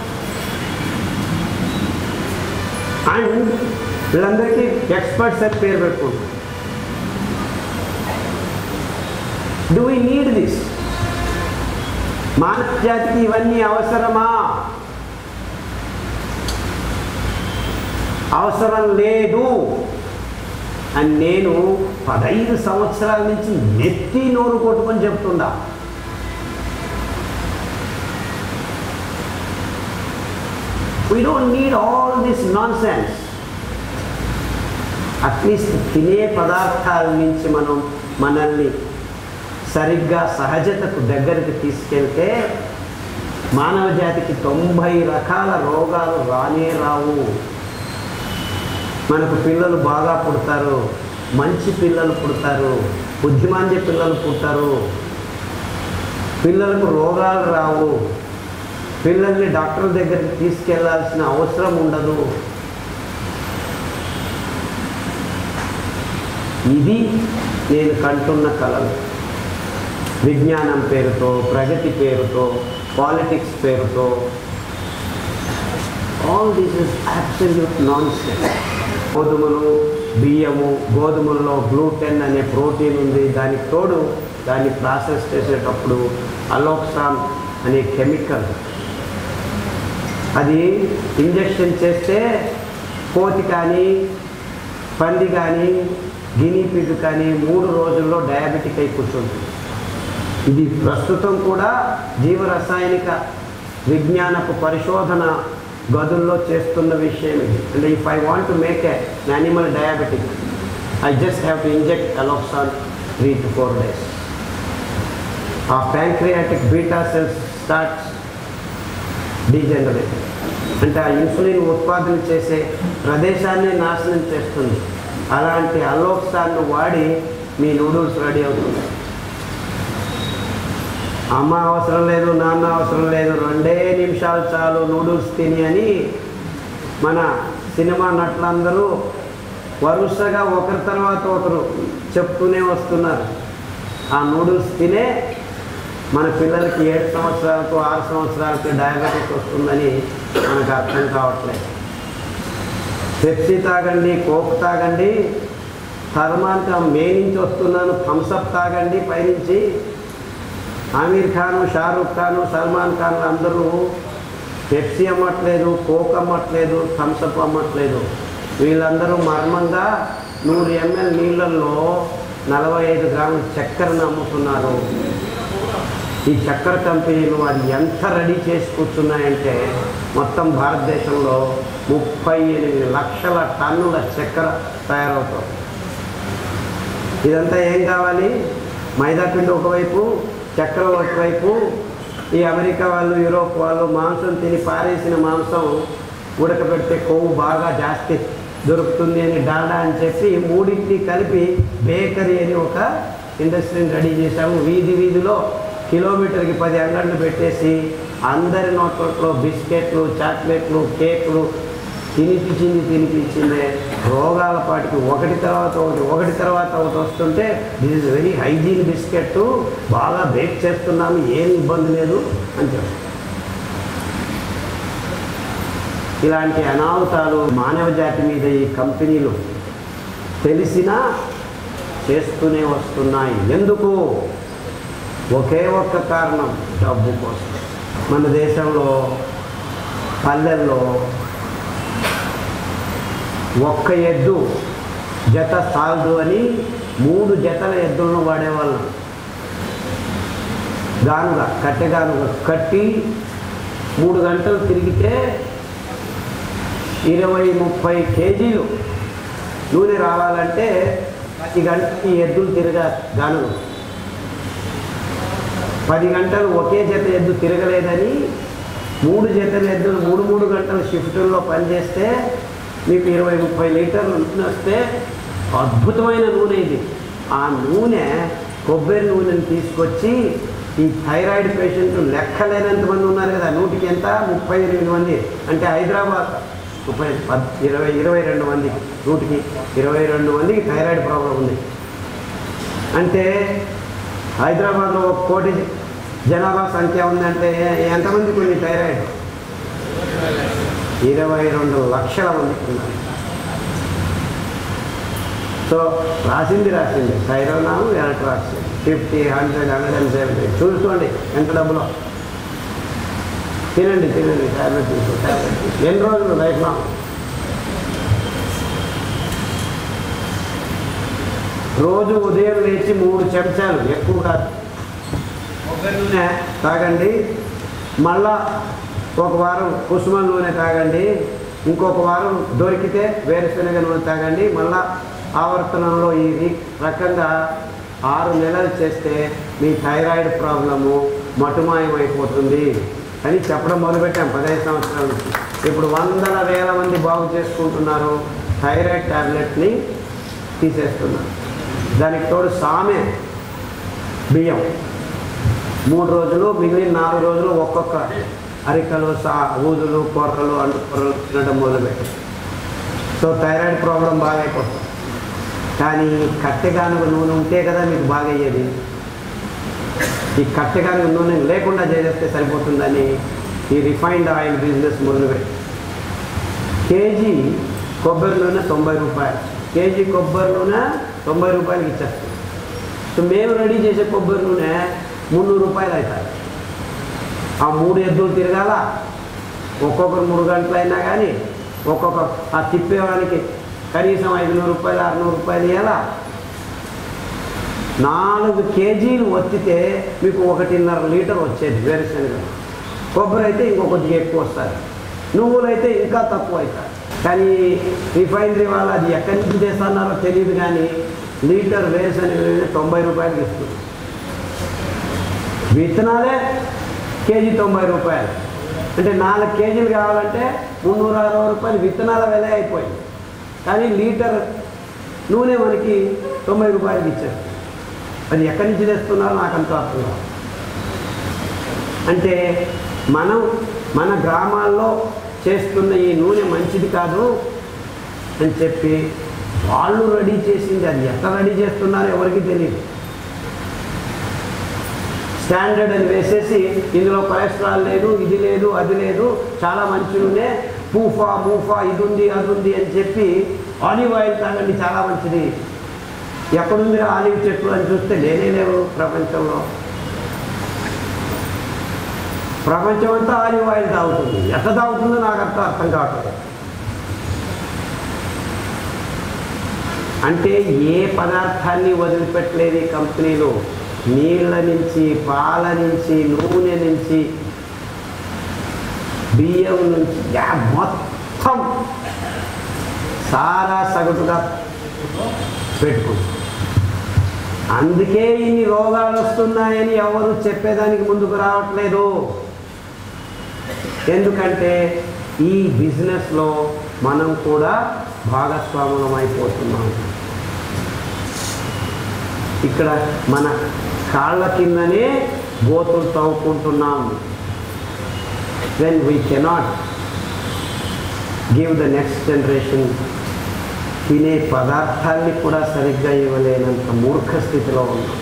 అండ్ వీళ్ళందరికీ ఎక్స్పర్ట్స్ అని పేరు పెట్టుకుంటారు డూ వీ నీడ్ దిస్ మానవ జాతికి ఇవన్నీ అవసరమా అవసరం లేదు అని నేను పదహైదు సంవత్సరాల నుంచి నెత్తి నోరు కొట్టుకొని చెప్తుండా we don't need all this nonsense at least తినే పదార్థాల నుంచి మనం మనల్ని సరిగ్గా సహజతకు దగ్గరికి తీసుకెళ్తే మానవ జాతికి తొంభై రకాల రోగాలు రానే రావు మనకు పిల్లలు బాగా పుడతారు మంచి పిల్లలు పుడతారు బుద్ధిమాంద్య పిల్లలు పుడతారు పిల్లలకు రోగాలు రావు పిల్లల్ని డాక్టర్ దగ్గరికి తీసుకెళ్లాల్సిన అవసరం ఉండదు ఇది నేను కంటున్న కళలు విజ్ఞానం పేరుతో ప్రగతి పేరుతో పాలిటిక్స్ పేరుతో all this is absolute non గోధుమలు బియ్యము గోధుమలలో గ్లూటెన్ అనే ప్రోటీన్ ఉంది దానికి తోడు దాన్ని ప్రాసెస్ చేసేటప్పుడు అలోక్సాన్ అనే కెమికల్ అది ఇంజెక్షన్ చేస్తే కోతి కానీ పంది కానీ గినీ పిగ్ కానీ మూడు రోజుల్లో డయాబెటిక్ అయి కూర్చుంటుంది ఇది ప్రస్తుతం కూడా జీవరసాయనిక విజ్ఞానపు పరిశోధన గదుల్లో చేస్తున్న విషయం ఇది అంటే if I want to make a animal diabetic I just have to inject alloxan three to four days ఆ pancreatic beta cells starts degenerate అంటే ఆ ఇన్సులిన్ ఉత్పాదన చేసే ప్రదేశాన్ని నాశనం చేస్తుంది అలాంటి అలోక్సాన్ను వాడి మీ నూడిల్స్ రెడీ అవుతుంది అమ్మ అవసరం లేదు నాన్న అవసరం లేదు రెండే నిమిషాలు చాలు నూడిల్స్ తిని అని మన సినిమా నటులందరూ వరుసగా ఒకరి తర్వాత ఒకరు చెప్తూనే వస్తున్నారు ఆ నూడిల్స్ తినే మన పిల్లలకి ఏడు సంవత్సరాలకు ఆరు సంవత్సరాలకు డయాబెటిక్ వస్తుందని మనకు అర్థం కావట్లేదు పెప్సీ తాగండి కోక్ తాగండి థర్మాన్కి మే నుంచి వస్తున్నాను థమ్సప్ తాగండి పైనుంచి ఆమీర్ ఖాన్ షారూఖ్ ఖాన్ సల్మాన్ ఖాన్ అందరూ పెప్సీ అమ్మట్లేదు కోక్ అమ్మట్లేదు థమ్సప్ అమ్మట్లేదు వీళ్ళందరూ మర్మంగా నూరు ఎంఎల్ నీళ్ళల్లో నలభై ఐదు గ్రాముల చక్కెరను అమ్ముతున్నారు ఈ చక్కెర కంపెనీలు అది ఎంత రెడీ చేసి కూర్చున్నాయంటే మొత్తం భారతదేశంలో ముప్పై ఎనిమిది లక్షల టన్నుల చక్కెర తయారవుతుంది ఇదంతా ఏం కావాలి మైదా పిండి ఒకవైపు చక్కెర ఒకవైపు ఈ అమెరికా వాళ్ళు యూరోప్ వాళ్ళు మాంసం తిని పారేసిన మాంసం ఉడకబెడితే కొవ్వు బాగా జాస్తి దొరుకుతుంది అని డాల్డా అని చెప్పి మూడింటిని కలిపి బేకరీ అని ఒక ఇండస్ట్రీని రెడీ చేశాము వీధి వీధిలో కిలోమీటర్కి పది అంగళ్ళు పెట్టేసి అందరి నోట్లలో బిస్కెట్లు చాక్లెట్లు కేకులు తినిపించింది తినిపించిందే రోగాల పాటికి ఒకటి తర్వాత ఒకటి ఒకటి తర్వాత ఒకటి వస్తుంటే this is very hygiene biscuit బాగా బేక్ చేస్తున్నాము ఏం ఇబ్బంది లేదు అని చెప్పి ఇలాంటి అనాಹುతాలు మానవ జాతి మీద ఈ కంపెనీలు తెలిసినా చేస్తూనే వస్తున్నాయి ఎందుకు ఒకే ఒక్క కారణం డబ్బు కోసం మన దేశంలో పల్లెల్లో ఒక్క ఎద్దు జత సాల్దు అని మూడు జతల ఎద్దులను వాడేవాళ్ళం గానుగా కట్టెగానుగా కట్టి మూడు గంటలు తిరిగితే ఇరవై ముప్పై కేజీలు నూనె రావాలంటే ప్రతి గంటకి ఎద్దులు తిరగా గానుగ పది గంటలు ఒకే జత ఎద్దు తిరగలేదని మూడు జతల ఎద్దులు మూడు మూడు గంటల షిఫ్టుల్లో పనిచేస్తే మీకు ఇరవై ముప్పై లీటర్లు నూనె వస్తే అద్భుతమైన నూనె ఇది ఆ నూనె కొబ్బరి నూనెని తీసుకొచ్చి ఈ థైరాయిడ్ పేషెంట్లు లెక్కలేనంత మంది ఉన్నారు కదా నూటికి ఎంత ముప్పై ఎనిమిది మంది అంటే హైదరాబాద్ ముప్పై పద్ ఇరవై ఇరవై రెండు మందికి నూటికి ఇరవై రెండు మందికి థైరాయిడ్ ప్రాబ్లం ఉంది అంటే హైదరాబాద్లో ఒక కోటి జనాభా సంఖ్య ఉందంటే ఎంతమందికి ఉంది థైరాయిడ్ ఇరవై రెండు లక్షల మందికి ఉన్నారు సో రాసింది రాసింది థైరోనాము వెనక్కి రాసింది fifty hundred hundred and seventy చూసుకోండి ఎంత డబ్బులో తినండి తినండి ట్యాబ్లెట్ తీసుకో ట్యాబ్లెట్ తీసుకో ఎన్ని రోజులు లైఫ్ లాంగ్ రోజు ఉదయం లేచి మూడు చెంచాలు ఎక్కువ కాదు కొబ్బరి నూనె తాగండి మళ్ళా ఒక వారం కుసుమ నూనె తాగండి ఇంకొక వారం దొరికితే వేరుశనగ నూనె తాగండి మళ్ళా ఆవర్తనంలో ఈ రీ- రకంగా ఆరు నెలలు చేస్తే మీ థైరాయిడ్ ప్రాబ్లము మటుమాయం అయిపోతుంది అని చెప్పడం మొదలుపెట్టాం పదహైదు సంవత్సరాల నుంచి ఇప్పుడు వందల వేల మంది బాగు చేసుకుంటున్నారు థైరాయిడ్ టాబ్లెట్ని తీసేస్తున్నారు దానికి తోడు సామె బియ్యం మూడు రోజులు మిగిలిన నాలుగు రోజులు ఒక్కొక్క అరికలు సా ఊదులు కొర్రలు అంటు కొర్రలు తినడం మొదలుపెట్టి సో థైరాయిడ్ ప్రాబ్లం బాగా అయిపోతుంది కానీ కట్టెగానుగ నూనె ఉంటే కదా మీకు బాగా అయ్యేది ఈ కట్టెగానుగ నూనె లేకుండా చేసేస్తే సరిపోతుందని ఈ రిఫైన్డ్ ఆయిల్ బిజినెస్ మొదలుపెట్టి కేజీ కొబ్బరి నూనె తొంభై రూపాయలు కేజీ కొబ్బరి నూనె తొంభై రూపాయలకి ఇచ్చేస్తాం సో మేము రెడీ చేసే కొబ్బరి నూనె మున్నూరు రూపాయలు అవుతాయి ఆ మూడు ఎద్దులు తిరగాల ఒక్కొక్కరు మూడు గంటలు అయినా కానీ ఒక్కొక్క ఆ తిప్పేవానికి కనీసం ఐదు నూరు రూపాయలు ఆరునూరు రూపాయలు ఇవ్వాలా నాలుగు కేజీలు వచ్చితే మీకు ఒకటిన్నర లీటర్ వచ్చేది వేరుశనగ కొబ్బరి అయితే ఇంకో కొద్దిగా ఎక్కువ వస్తుంది నువ్వులైతే ఇంకా తక్కువ అవుతాయి కానీ రిఫైనరీ వాళ్ళు అది ఎక్కడి నుంచి చేస్తున్నారో తెలియదు కానీ లీటర్ వేరుశనగ నూనె తొంభై రూపాయలకి ఇస్తుంది విత్తనాలే కేజీ తొంభై రూపాయలు అంటే నాలుగు కేజీలు కావాలంటే మున్నూర అరవై రూపాయలు విత్తనాల వెల అయిపోయింది కానీ లీటర్ నూనె మనకి తొంభై రూపాయలకి ఇచ్చారు అది ఎక్కడి నుంచి తెస్తున్నారో నాకు అంత అర్థం కాదు. అంటే మనం మన గ్రామాల్లో చేస్తున్న ఈ నూనె మంచిది కాదు అని చెప్పి వాళ్ళు రెడీ చేసింది అది ఎట్లా రెడీ చేస్తున్నారో ఎవరికి తెలియదు స్టాండర్డ్ అని వేసేసి ఇందులో కొలెస్ట్రాల్ లేదు ఇది లేదు అది లేదు చాలా మంచి నూనె పూఫా మూఫా ఇది ఉంది అది ఉంది అని చెప్పి ఆలివ్ ఆయిల్ తాగండి చాలా మంచిది ఎక్కడుంది ఆలివ్ చెట్లు అని చూస్తే లేనే లేవు ప్రపంచంలో ప్రపంచం అంతా ఆలివ్ ఆయిల్ తాగుతుంది ఎట్లా తాగుతుందో నాకు అర్థం అర్థం కావట్లేదు అంటే ఏ పదార్థాన్ని వదిలిపెట్టలేదు ఈ కంపెనీలు నీళ్ళ నుంచి పాల నుంచి నూనె నుంచి బియ్యం నుంచి యా మొత్తం సారా సగటుగా పెట్టుకుంటాం అందుకే ఇన్ని రోగాలు వస్తున్నాయని ఎవరు చెప్పేదానికి ముందుకు రావట్లేదు ఎందుకంటే ఈ బిజినెస్లో మనం కూడా భాగస్వాములం అయిపోతున్నాం ఇక్కడ మన కాళ్ళ కిందనే గోతులు తవ్వుకుంటున్నాం when we cannot give the next generation తినే పదార్థాన్ని కూడా సరిగ్గా ఇవ్వలేనంత మూర్ఖ స్థితిలో ఉన్నాం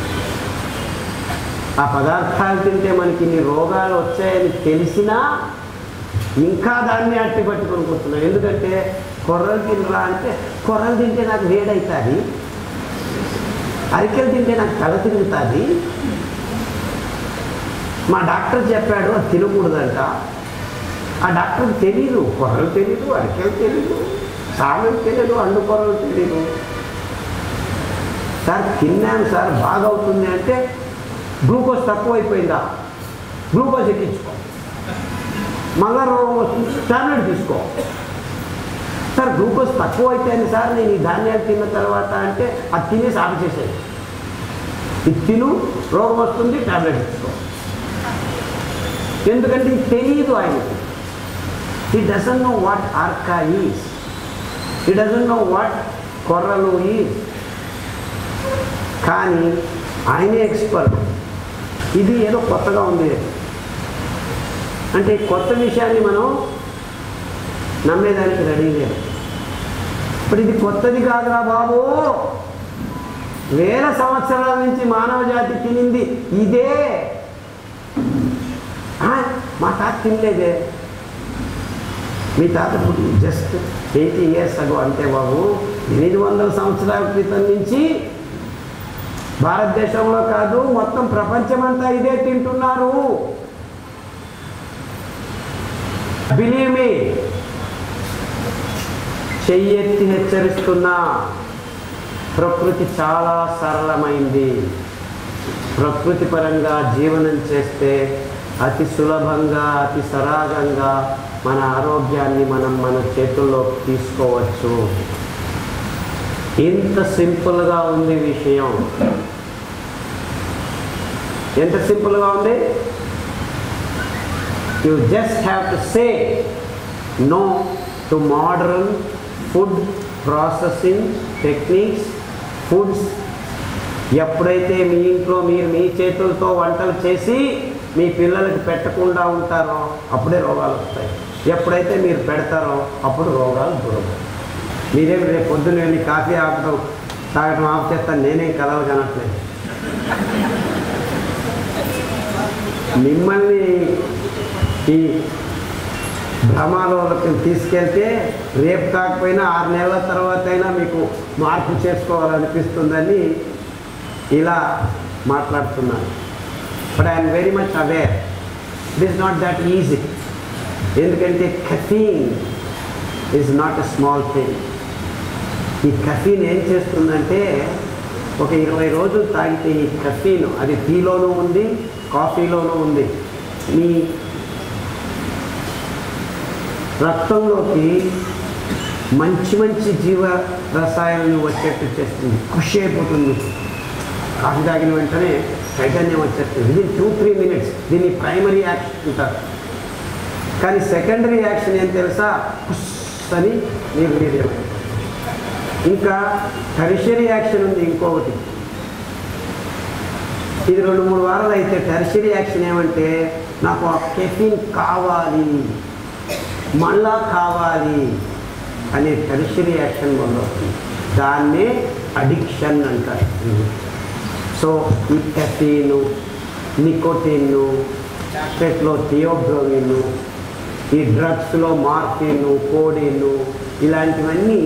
ఆ పదార్థాలు తింటే మనకి ఇన్ని రోగాలు వచ్చాయని తెలిసినా ఇంకా దాన్ని అట్టి పట్టుకొని కూర్చున్నాం ఎందుకంటే కొర్రలు తినరా అంటే కొర్రలు తింటే నాకు వేడవుతుంది అరికెలు తింటే నాకు తల తిరుగుతుంది మా డాక్టర్ చెప్పాడు అది తినకూడదంట ఆ డాక్టర్ తెలీదు కొర్రలు తెలీదు అరికెలు తెలీదు సామెలు తెలియదు అండు కొర్రలు తెలీదు సార్ తిన్నాను సార్ బాగా అవుతుంది అంటే గ్లూకోజ్ తక్కువ అయిపోయిందా గ్లూకోజ్ ఎక్కించుకో మళ్ళా రోగం వస్తుంది టాబ్లెట్ తీసుకో సార్ గ్లూకోజ్ తక్కువ అయిపోయింది సార్ నేను ఈ ధాన్యాలు తిన్న తర్వాత అంటే అది తినేసి ఆఫ్ చేసేది ఇది తిను రోగం వస్తుంది టాబ్లెట్ తీసుకో ఎందుకంటే ఇది తెలియదు ఆయనకి ఈ డజన్ నో వాట్ ఆర్కా is he doesn't know what కొర్రలు ఈజ్ కానీ ఆయనే ఎక్స్పర్ట్ ఇది ఏదో కొత్తగా ఉంది అంటే ఈ కొత్త విషయాన్ని మనం నమ్మేదానికి రెడీ లేదు ఇప్పుడు ఇది కొత్తది కాదురా బాబు వేల సంవత్సరాల నుంచి మానవ జాతి తినింది ఇదే ఆ, మా తాత తినలేదే మీ తాత జస్ట్ ఎయిటీ ఇయర్స్ అగో అంతే బాబు ఎనిమిది వందల సంవత్సరాల క్రితం నుంచి భారతదేశంలో కాదు మొత్తం ప్రపంచమంతా ఇదే తింటున్నారు బిలీవ్ మీ చెయ్యెత్తి హెచ్చరిస్తున్నా ప్రకృతి చాలా సరళమైంది ప్రకృతి పరంగా జీవనం చేస్తే అతి సులభంగా అతి సరాగంగా మన ఆరోగ్యాన్ని మనం మన చేతుల్లోకి తీసుకోవచ్చు ఇంత సింపుల్గా ఉంది విషయం ఎంత సింపుల్గా ఉంది you just have to say no to modern food processing techniques foods ఎప్పుడైతే మీ ఇంట్లో మీరు మీ చేతులతో వంటలు చేసి మీ పిల్లలకి పెట్టకుండా ఉంటారో అప్పుడే రోగాలు వస్తాయి ఎప్పుడైతే మీరు పెడతారో అప్పుడు రోగాలు దూరం మీరేం రేపు పొద్దున్న వెళ్ళి కాఫీ ఆపడం తాగడం ఆఫ్ చేస్తాను నేనేం కలవ కనట్లేదు మిమ్మల్ని ఈ భ్రమాలోకి తీసుకెళ్తే రేపు కాకపోయినా ఆరు నెలల తర్వాత అయినా మీకు మార్పు చేసుకోవాలనిపిస్తుందని ఇలా మాట్లాడుతున్నాను but I'm very much aware it is not that easy ఎందుకంటే caffeine is not a small thing ఈ కఫీన్ ఏం చేస్తుందంటే ఒక ఇరవై రోజులు తాగితే ఈ కఫీన్ అది టీలోనూ ఉంది కాఫీలోనూ ఉంది మీ రక్తంలోకి మంచి మంచి జీవ రసాయనాలు వచ్చేట్టు చేస్తుంది ఖుషి అయిపోతుంది కాఫీ తాగిన వెంటనే చైతన్యం వచ్చేస్తుంది విదిన్ టూ త్రీ మినిట్స్ దీన్ని ప్రైమరీ యాక్షన్ అంటారు కానీ సెకండరీ యాక్షన్ ఏం తెలుసా పుష్ అని నీరు నీరు ఇంకా టెరిషరీ యాక్షన్ ఉంది ఇంకొకటి ఇది రెండు మూడు వారాలు అయితే టెరిషరీ యాక్షన్ ఏమంటే నాకు ఆ కెఫిన్ కావాలి మళ్ళా కావాలి అనే టెరిషరీ యాక్షన్ వల్ల వస్తుంది దాన్నే అడిక్షన్ అంటారు సో ఈ కెఫీను నికోటిన్ను చాక్లెట్లో థియోబ్రోమిన్ ఈ డ్రగ్స్లో మార్ఫిన్ కోడిన్ ఇలాంటివన్నీ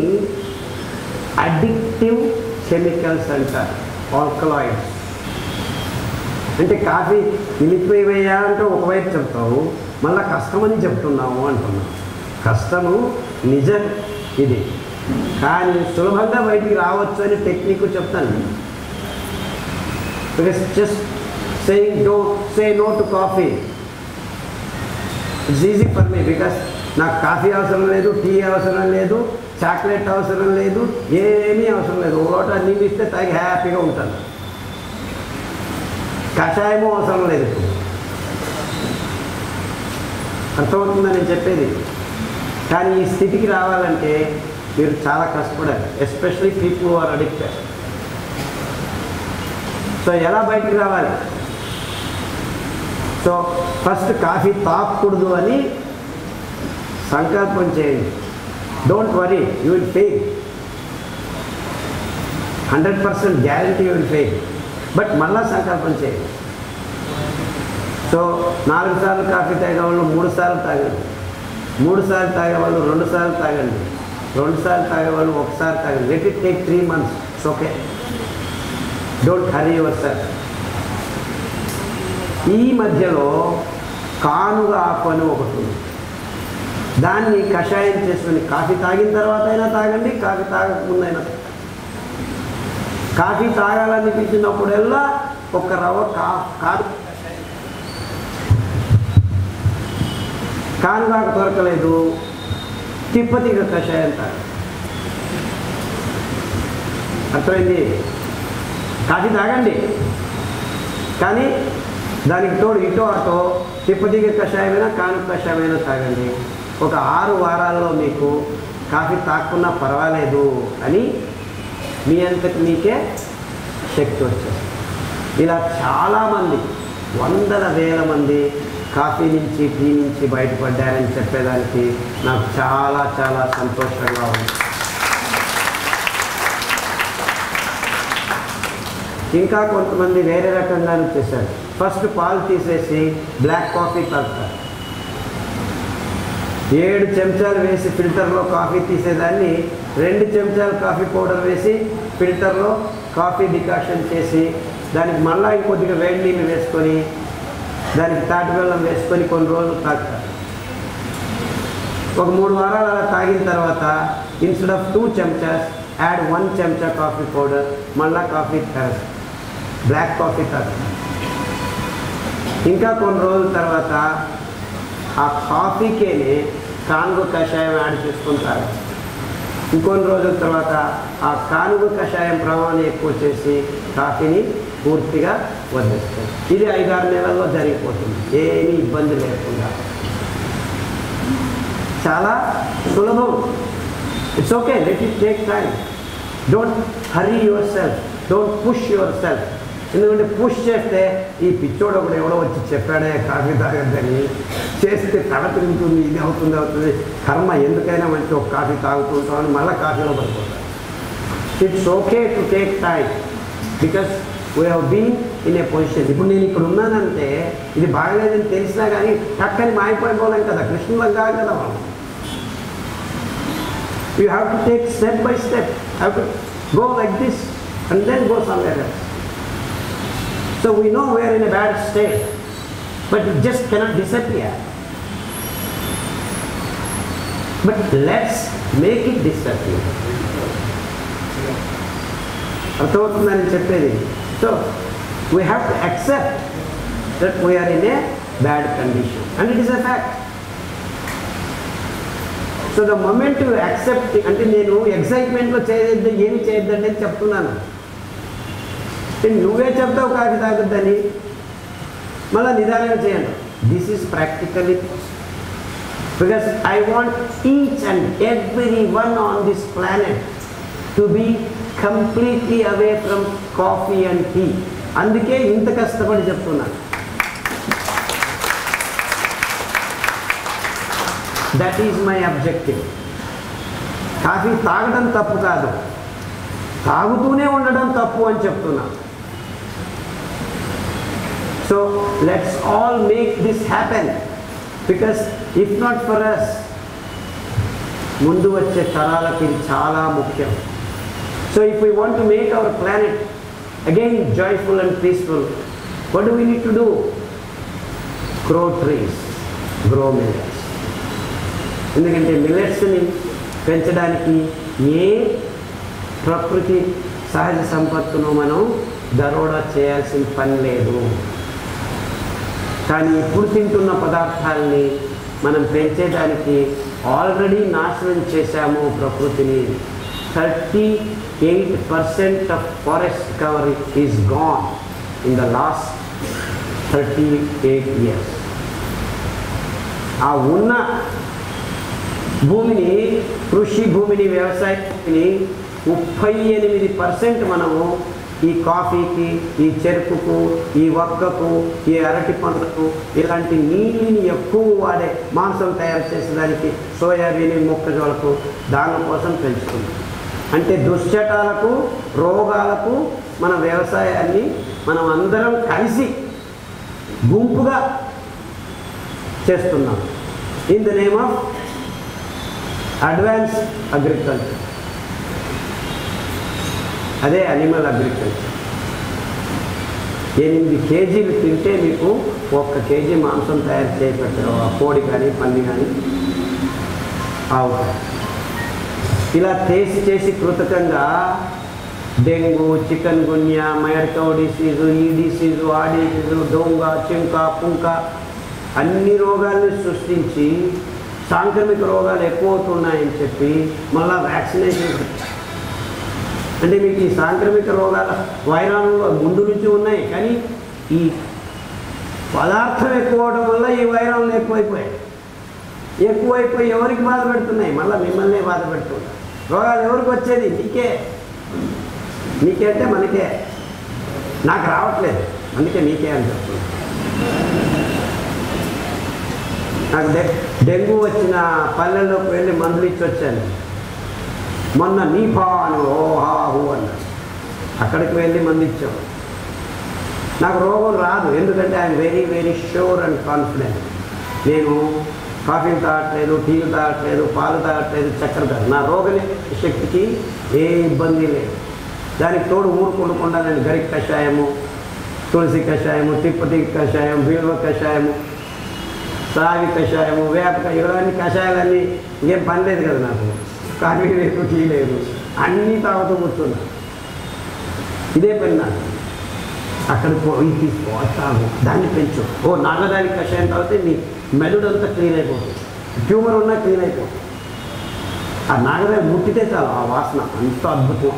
అడిక్టివ్ కెమికల్స్ అంటారు ఆల్కలాయిడ్స్ అంటే కాఫీ నిలిపివేయా అంటే ఒకవైపు చెప్తావు మళ్ళీ కష్టమని చెప్తున్నావు అంటున్నావు కష్టము నిజం ఇది కానీ సులభంగా బయటికి రావచ్చు అని టెక్నిక్ చెప్తాను because just saying do say no to coffee it's easy for me because నాకు కాఫీ అవసరం లేదు టీ అవసరం లేదు చాక్లెట్ అవసరం లేదు ఏమీ అవసరం లేదు ఒక లోట నీళ్ళు ఇస్తే తాగి హ్యాపీగా ఉంటాను కషాయము అవసరం లేదు ఇప్పుడు అర్థమవుతుందని నేను చెప్పేది కానీ ఈ స్థితికి రావాలంటే మీరు చాలా కష్టపడాలి especially people are addicted so ఎలా బయటికి రావాలి సో ఫస్ట్ కాఫీ తాగకూడదు అని సంకల్పం చేయండి don't worry you will fail hundred percent guarantee you will fail but మళ్ళా సంకల్పం చేయండి సో నాలుగు సార్లు కాఫీ తాగే వాళ్ళు మూడు సార్లు తాగండి మూడు సార్లు తాగే వాళ్ళు రెండు సార్లు తాగండి రెండు సార్లు తాగే వాళ్ళు ఒకసారి తాగండి let it take three months it's okay don't hurry yourself ఈ మధ్యలో కానుగ ఆకు అని ఒకటి ఉంది దాన్ని కషాయం చేసుకుని కాఫీ తాగిన తర్వాత అయినా తాగండి కాఫీ తాగకముందైనా తాగండి. కాఫీ తాగాలనిపించినప్పుడల్లా ఒక రవ్వ కా కాదు కానుగాకు దొరకలేదు తిప్పతిగ కషాయం తాగ అర్థమైంది కాఫీ తాగండి కానీ దానికి తోడు ఇటో అటో తిప్పతిగ కషాయమైనా కాను కషాయమైనా తాగండి ఒక ఆరు వారాల్లో మీకు కాఫీ తాక్కున్నా పర్వాలేదు అని మీ అంతకు మీకే శక్తి వచ్చేది ఇలా చాలామంది వందల వేల మంది కాఫీ నుంచి టీ నుంచి బయటపడ్డారని చెప్పేదానికి నాకు చాలా చాలా సంతోషంగా ఉంది ఇంకా కొంతమంది వేరే రకంగానే చేశారు ఫస్ట్ పాలు తీసేసి బ్లాక్ కాఫీ తాగుతారు ఏడు చెంచాలు వేసి ఫిల్టర్లో కాఫీ తీసేదాన్ని రెండు చెంచాలు కాఫీ పౌడర్ వేసి ఫిల్టర్లో కాఫీ డికాషన్ చేసి దానికి మళ్ళా ఇంకొద్దిగా వేడి నీళ్ళు వేసుకొని దానికి తాటి బెల్లం వేసుకొని కొన్ని రోజులు తాగుతారు ఒక మూడు వారాలు అలా తాగిన తర్వాత ఇన్స్టెడ్ ఆఫ్ టూ చెంచాస్ యాడ్ వన్ చెంచా కాఫీ పౌడర్ మళ్ళా కాఫీ తాగుతారు బ్లాక్ కాఫీ తాగుతారు ఇంకా కొన్ని రోజుల తర్వాత ఆ కాఫీకేనే కానుగ కషాయం యాడ్ చేసుకుంటారు ఇంకొన్ని రోజుల తర్వాత ఆ కానుగ కషాయం ప్రమాణం ఎక్కువ చేసి కాఫీని పూర్తిగా వదిలేస్తారు ఇది ఐదారు నెలల్లో జరిగిపోతుంది ఏమీ ఇబ్బంది లేకుండా చాలా సులభం it's okay let it take time don't hurry yourself don't push yourself ఎందుకంటే పుష్ చేస్తే ఈ పిచ్చోడు ఒకడు ఎవడో వచ్చి చెప్పాడే కాఫీ తాగద్దని చేస్తే తల తిరుగుతుంది ఇది అవుతుంది అవుతుంది కర్మ ఎందుకైనా మంచి ఒక కాఫీ తాగుతుంటాం అని మళ్ళీ కాఫీలో పడిపోతాం it's okay to take time because we have been in a position ఇప్పుడు నేను ఇక్కడ ఉన్నానంటే ఇది బాగలేదని తెలిసినా కానీ టక్కని మాయపోయిపోలేం కదా కృష్ణులం కాదు కదా మనం you have to take step by step have to go like this and then go somewhere else So we know we are in a bad state, but it just cannot disappear. But let's make it disappear. అర్థమవుతుందని చెప్పేది so we have to accept that we're in a bad condition and it is a fact so the moment accept అంటే నేను ఎక్సైట్మెంట్లో చేయొద్దు ఏమి చేయొద్దండి అని చెప్తున్నాను అంటే నువ్వే చెప్తావు కాకి తాగొద్దని మళ్ళీ నిదానంగా చేయండి this is practically because I want each and every one on this planet to be completely away from coffee and tea అందుకే ఇంత కష్టపడి చెప్తున్నాను that is my objective coffee తాగడం తప్పు కాదు తాగుతూనే ఉండడం తప్పు అని చెప్తున్నాను so let's all make this happen because if not for us ముందు వచ్చే తరాలకి ఇది చాలా ముఖ్యం so if we want to make our planet again joyful and peaceful What do we need to do? Grow trees, grow millets. ఎందుకంటే మిల్లెట్స్ని పెంచడానికి ఏ ప్రకృతి సహజ సంపత్తును మనం దరోడా చేయాల్సిన పని లేదు కానీ ఇప్పుడు తింటున్న పదార్థాలని మనం పెంచేదానికి ఆల్రెడీ నాశనం చేశాము ప్రకృతిని thirty eight percent of forest cover is gone in the last thirty eight years ఆ ఉన్న భూమిని కృషి భూమిని వ్యవసాయ భూమిని ముప్పై ఎనిమిది పర్సెంట్ మనము ఈ కాఫీకి ఈ చెరుకుకు ఈ వక్కకు ఈ అరటి పంటకు ఇలాంటి నీళ్ళని ఎక్కువ వాడే మాంసం తయారు చేసేదానికి సోయాబీన్ మొక్కజోలకు దానికోసం పెంచుతుంది అంటే దుశ్చటాలకు రోగాలకు మన వ్యవసాయాన్ని మనం అందరం కలిసి గుంపుగా చేస్తున్నాం in the name of advance agriculture అదే అనిమల్ అగ్రికల్చర్ ఎనిమిది కేజీలు తింటే మీకు ఒక్క కేజీ మాంసం తయారు చేయబెట్టరు ఆ కోడి కానీ పంది కానీ ఆవు కానీ. ఇలా చేసి చేసి కృతకంగా డెంగు చికెన్ గున్యా మయర్కౌ డిసీజు ఈ డిసీజు ఆ డిసీజు డొంగ చింక పుంక అన్ని రోగాల్ని సృష్టించి సాంక్రమిక రోగాలు ఎక్కువ అవుతున్నాయని చెప్పి మళ్ళా వ్యాక్సినేషన్ అంటే మీకు ఈ సాంక్రమిక రోగాల వైరాలు ముందు నుంచి ఉన్నాయి కానీ ఈ పదార్థం ఎక్కువ అవడం వల్ల ఈ వైరాలు ఎక్కువైపోయాయి ఎక్కువైపోయి ఎవరికి బాధ పెడుతున్నాయి మళ్ళీ మిమ్మల్నే బాధ పెడుతున్నాయి రోగాలు ఎవరికి వచ్చేది నీకే నీకే అంటే మనకే నాకు రావట్లేదు అందుకే నీకే అని చెప్తున్నా నాకు డె డెంగ్యూ వచ్చిన పల్లెల్లోకి వెళ్ళి మందులు ఇచ్చి వచ్చాను మొన్న నీఫా అని ఓహా హూ అన్నాడు అక్కడికి వెళ్ళి మందు ఇచ్చాం నాకు రోగం రాదు ఎందుకంటే I'm very very sure and confident నేను కాఫీలు తాగట్లేదు టీలు తాగట్లేదు పాలు తాగట్లేదు చక్కెర తాగ నా రోగ శక్తికి ఏ ఇబ్బంది లేదు దానికి తోడు ఊరుకుండకుండా నేను గరిక కషాయము తులసి కషాయము తిప్పటి కషాయం బీరువ కషాయము సావి కషాయము వేప కషాయం ఇవన్నీ కషాయాలన్నీ ఇంకేం పని లేదు కదా నాకు కాఫీ లేదు టీ లేదు అన్నీ తాగుతూ కూర్చున్నా ఇదే పని నాకు అక్కడ పోయి తీసుకో అది తాగు దాన్ని పెంచు ఓ నాగదానికి కషాయం తాగితే నీ మెదడు అంతా క్లీన్ అయిపోతుంది ట్యూమర్ ఉన్నా క్లీన్ అయిపోతుంది ఆ నాగదాని ముట్టితే చాలు ఆ వాసన అంత అద్భుతం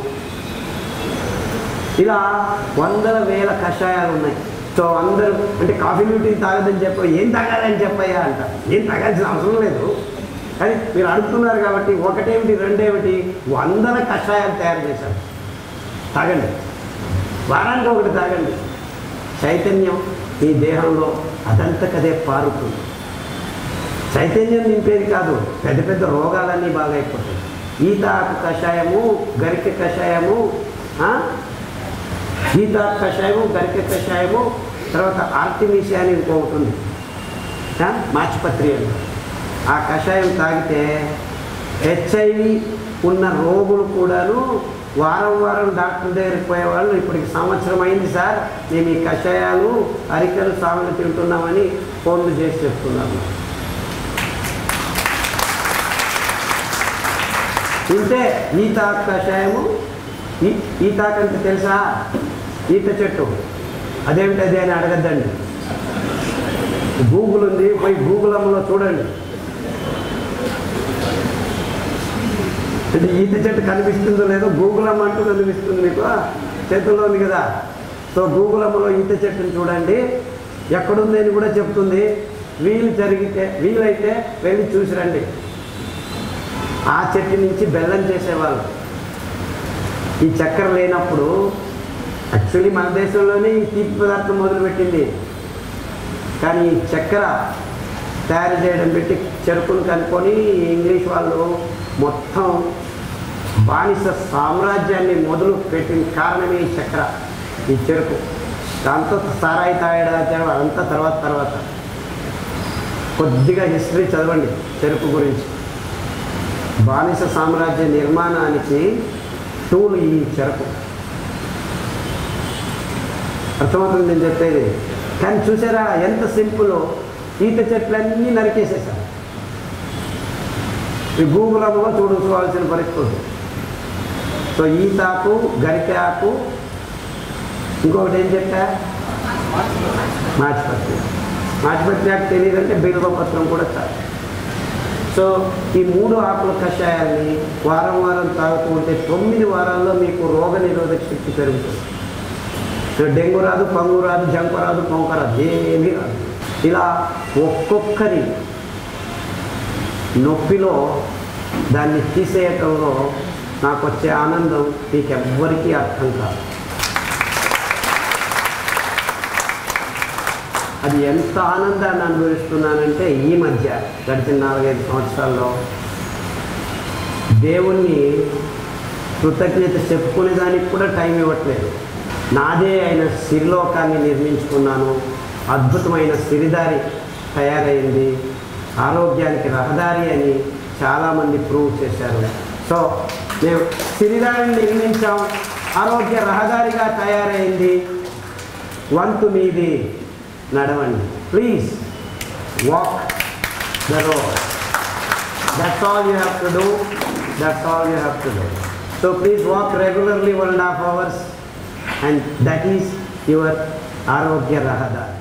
ఇలా వందల వేల కషాయాలు ఉన్నాయి సో అందరూ అంటే కాఫీ టీ తాగదని చెప్ప ఏం తాగాలని చెప్పయ్యా అంట ఏం తాగాల్సిన అవసరం లేదు కానీ మీరు అడుగుతున్నారు కాబట్టి ఒకటేమిటి రెండేమిటి వందల కషాయాలు తయారు చేశారు తాగండి వారానికి ఒకటి తాగండి చైతన్యం మీ దేహంలో అదంతకదే పారుతుంది చైతన్యం నింపేది కాదు పెద్ద పెద్ద రోగాలన్నీ బాగా అయిపోతాయి ఈత ఆకు కషాయము గరిక కషాయము ఆ? ఈత ఆకు కషాయము గరిక కషాయము తర్వాత ఆర్టిమిషియా అని ఇంకొకటి ఉంది ఆ? మాచిపత్రి అని ఆ కషాయం తాగితే హెచ్ఐవి ఉన్న రోగులు కూడాను వారం వారం డాక్టర్ దగ్గరికి పోయేవాళ్ళు ఇప్పటికి సంవత్సరం అయింది సార్ మేము ఈ కషాయాలు అరికలు సాగులు తింటున్నామని ఫోన్లు చేసి చెప్తున్నాము తింటే ఈతాకు కషాయము ఈ ఈతాకంటే తెలుసా ఈత చెట్టు అదేమిటి అదే అని అడగద్దండి గూగుల్ ఉంది పోయి గూగుల్ అమ్మలో చూడండి అంటే ఈత చెట్టు కనిపిస్తుందో లేదో గూగుల్ అమ్మ అంటూ కనిపిస్తుంది మీకు చేతుల్లో ఉంది కదా సో గూగుల్ అమ్మలో ఈత చెట్టుని చూడండి ఎక్కడుంది అని కూడా చెప్తుంది వీలు జరిగితే వీలైతే వెళ్ళి చూసి రండి ఆ చెట్టు నుంచి బెల్లం చేసేవాళ్ళు ఈ చక్కెర లేనప్పుడు యాక్చువల్లీ మన దేశంలోనే ఈ తీపి పదార్థం మొదలుపెట్టింది కానీ ఈ చక్కెర తయారు చేయడం పెట్టి చెరుకును కనుక్కొని ఇంగ్లీష్ వాళ్ళు మొత్తం బానిస సామ్రాజ్యాన్ని మొదలు పెట్టిన కారణమే ఈ చక్కెర ఈ చెరుకు దాంతో సారాయి తాగడం అదంతా తర్వాత తర్వాత కొద్దిగా హిస్టరీ చదవండి చెరుకు గురించి బానిస సామ్రాజ్య నిర్మాణానికి టూల్ ఈ చెరకు అర్థమవుతుంది నేను చెప్పేది కానీ చూసారా ఎంత సింపుల్ ఈత చెట్లన్నీ నరికేసేసారు ఈ గూగుల్ అమ్మగా చూసుకోవాల్సిన పరిస్థితి ఉంది సో ఈతాకు గరికాకు ఇంకొకటి ఏం చెప్పా మాచిపత్రి మాచిపత్రి నాకు తెలియదంటే బిల్వపత్రం కూడా చాలు సో ఈ మూడు ఆకుల కషాయాన్ని వారం వారం తాగుతూ ఉంటే తొమ్మిది వారాల్లో మీకు రోగ నిరోధక శక్తి పెరుగుతుంది సో డెంగ్యూ రాదు పంగు రాదు జంకు రాదు పొంక రాదు ఏమీ రాదు ఇలా ఒక్కొక్కరి నొప్పిలో దాన్ని తీసేయటంలో నాకు వచ్చే ఆనందం మీకు ఎవ్వరికీ అర్థం కాదు అది ఎంత ఆనందాన్ని అనుభవిస్తున్నానంటే ఈ మధ్య గడిచిన నాలుగైదు సంవత్సరాల్లో దేవుణ్ణి కృతజ్ఞత చెప్పుకునే దానికి కూడా టైం ఇవ్వట్లేదు నాదే అయిన సిరిలోకాన్ని నిర్మించుకున్నాను అద్భుతమైన సిరిదారి తయారైంది ఆరోగ్యానికి రహదారి అని చాలామంది ప్రూవ్ చేశారు సో మేము సిరిదారిని నిర్మించాం ఆరోగ్య రహదారిగా తయారైంది వంతు మీది నడవండి please walk the road that's all you have to do that's all you have to do so please walk regularly one and half hours and that is your ఆరోగ్య రహదారి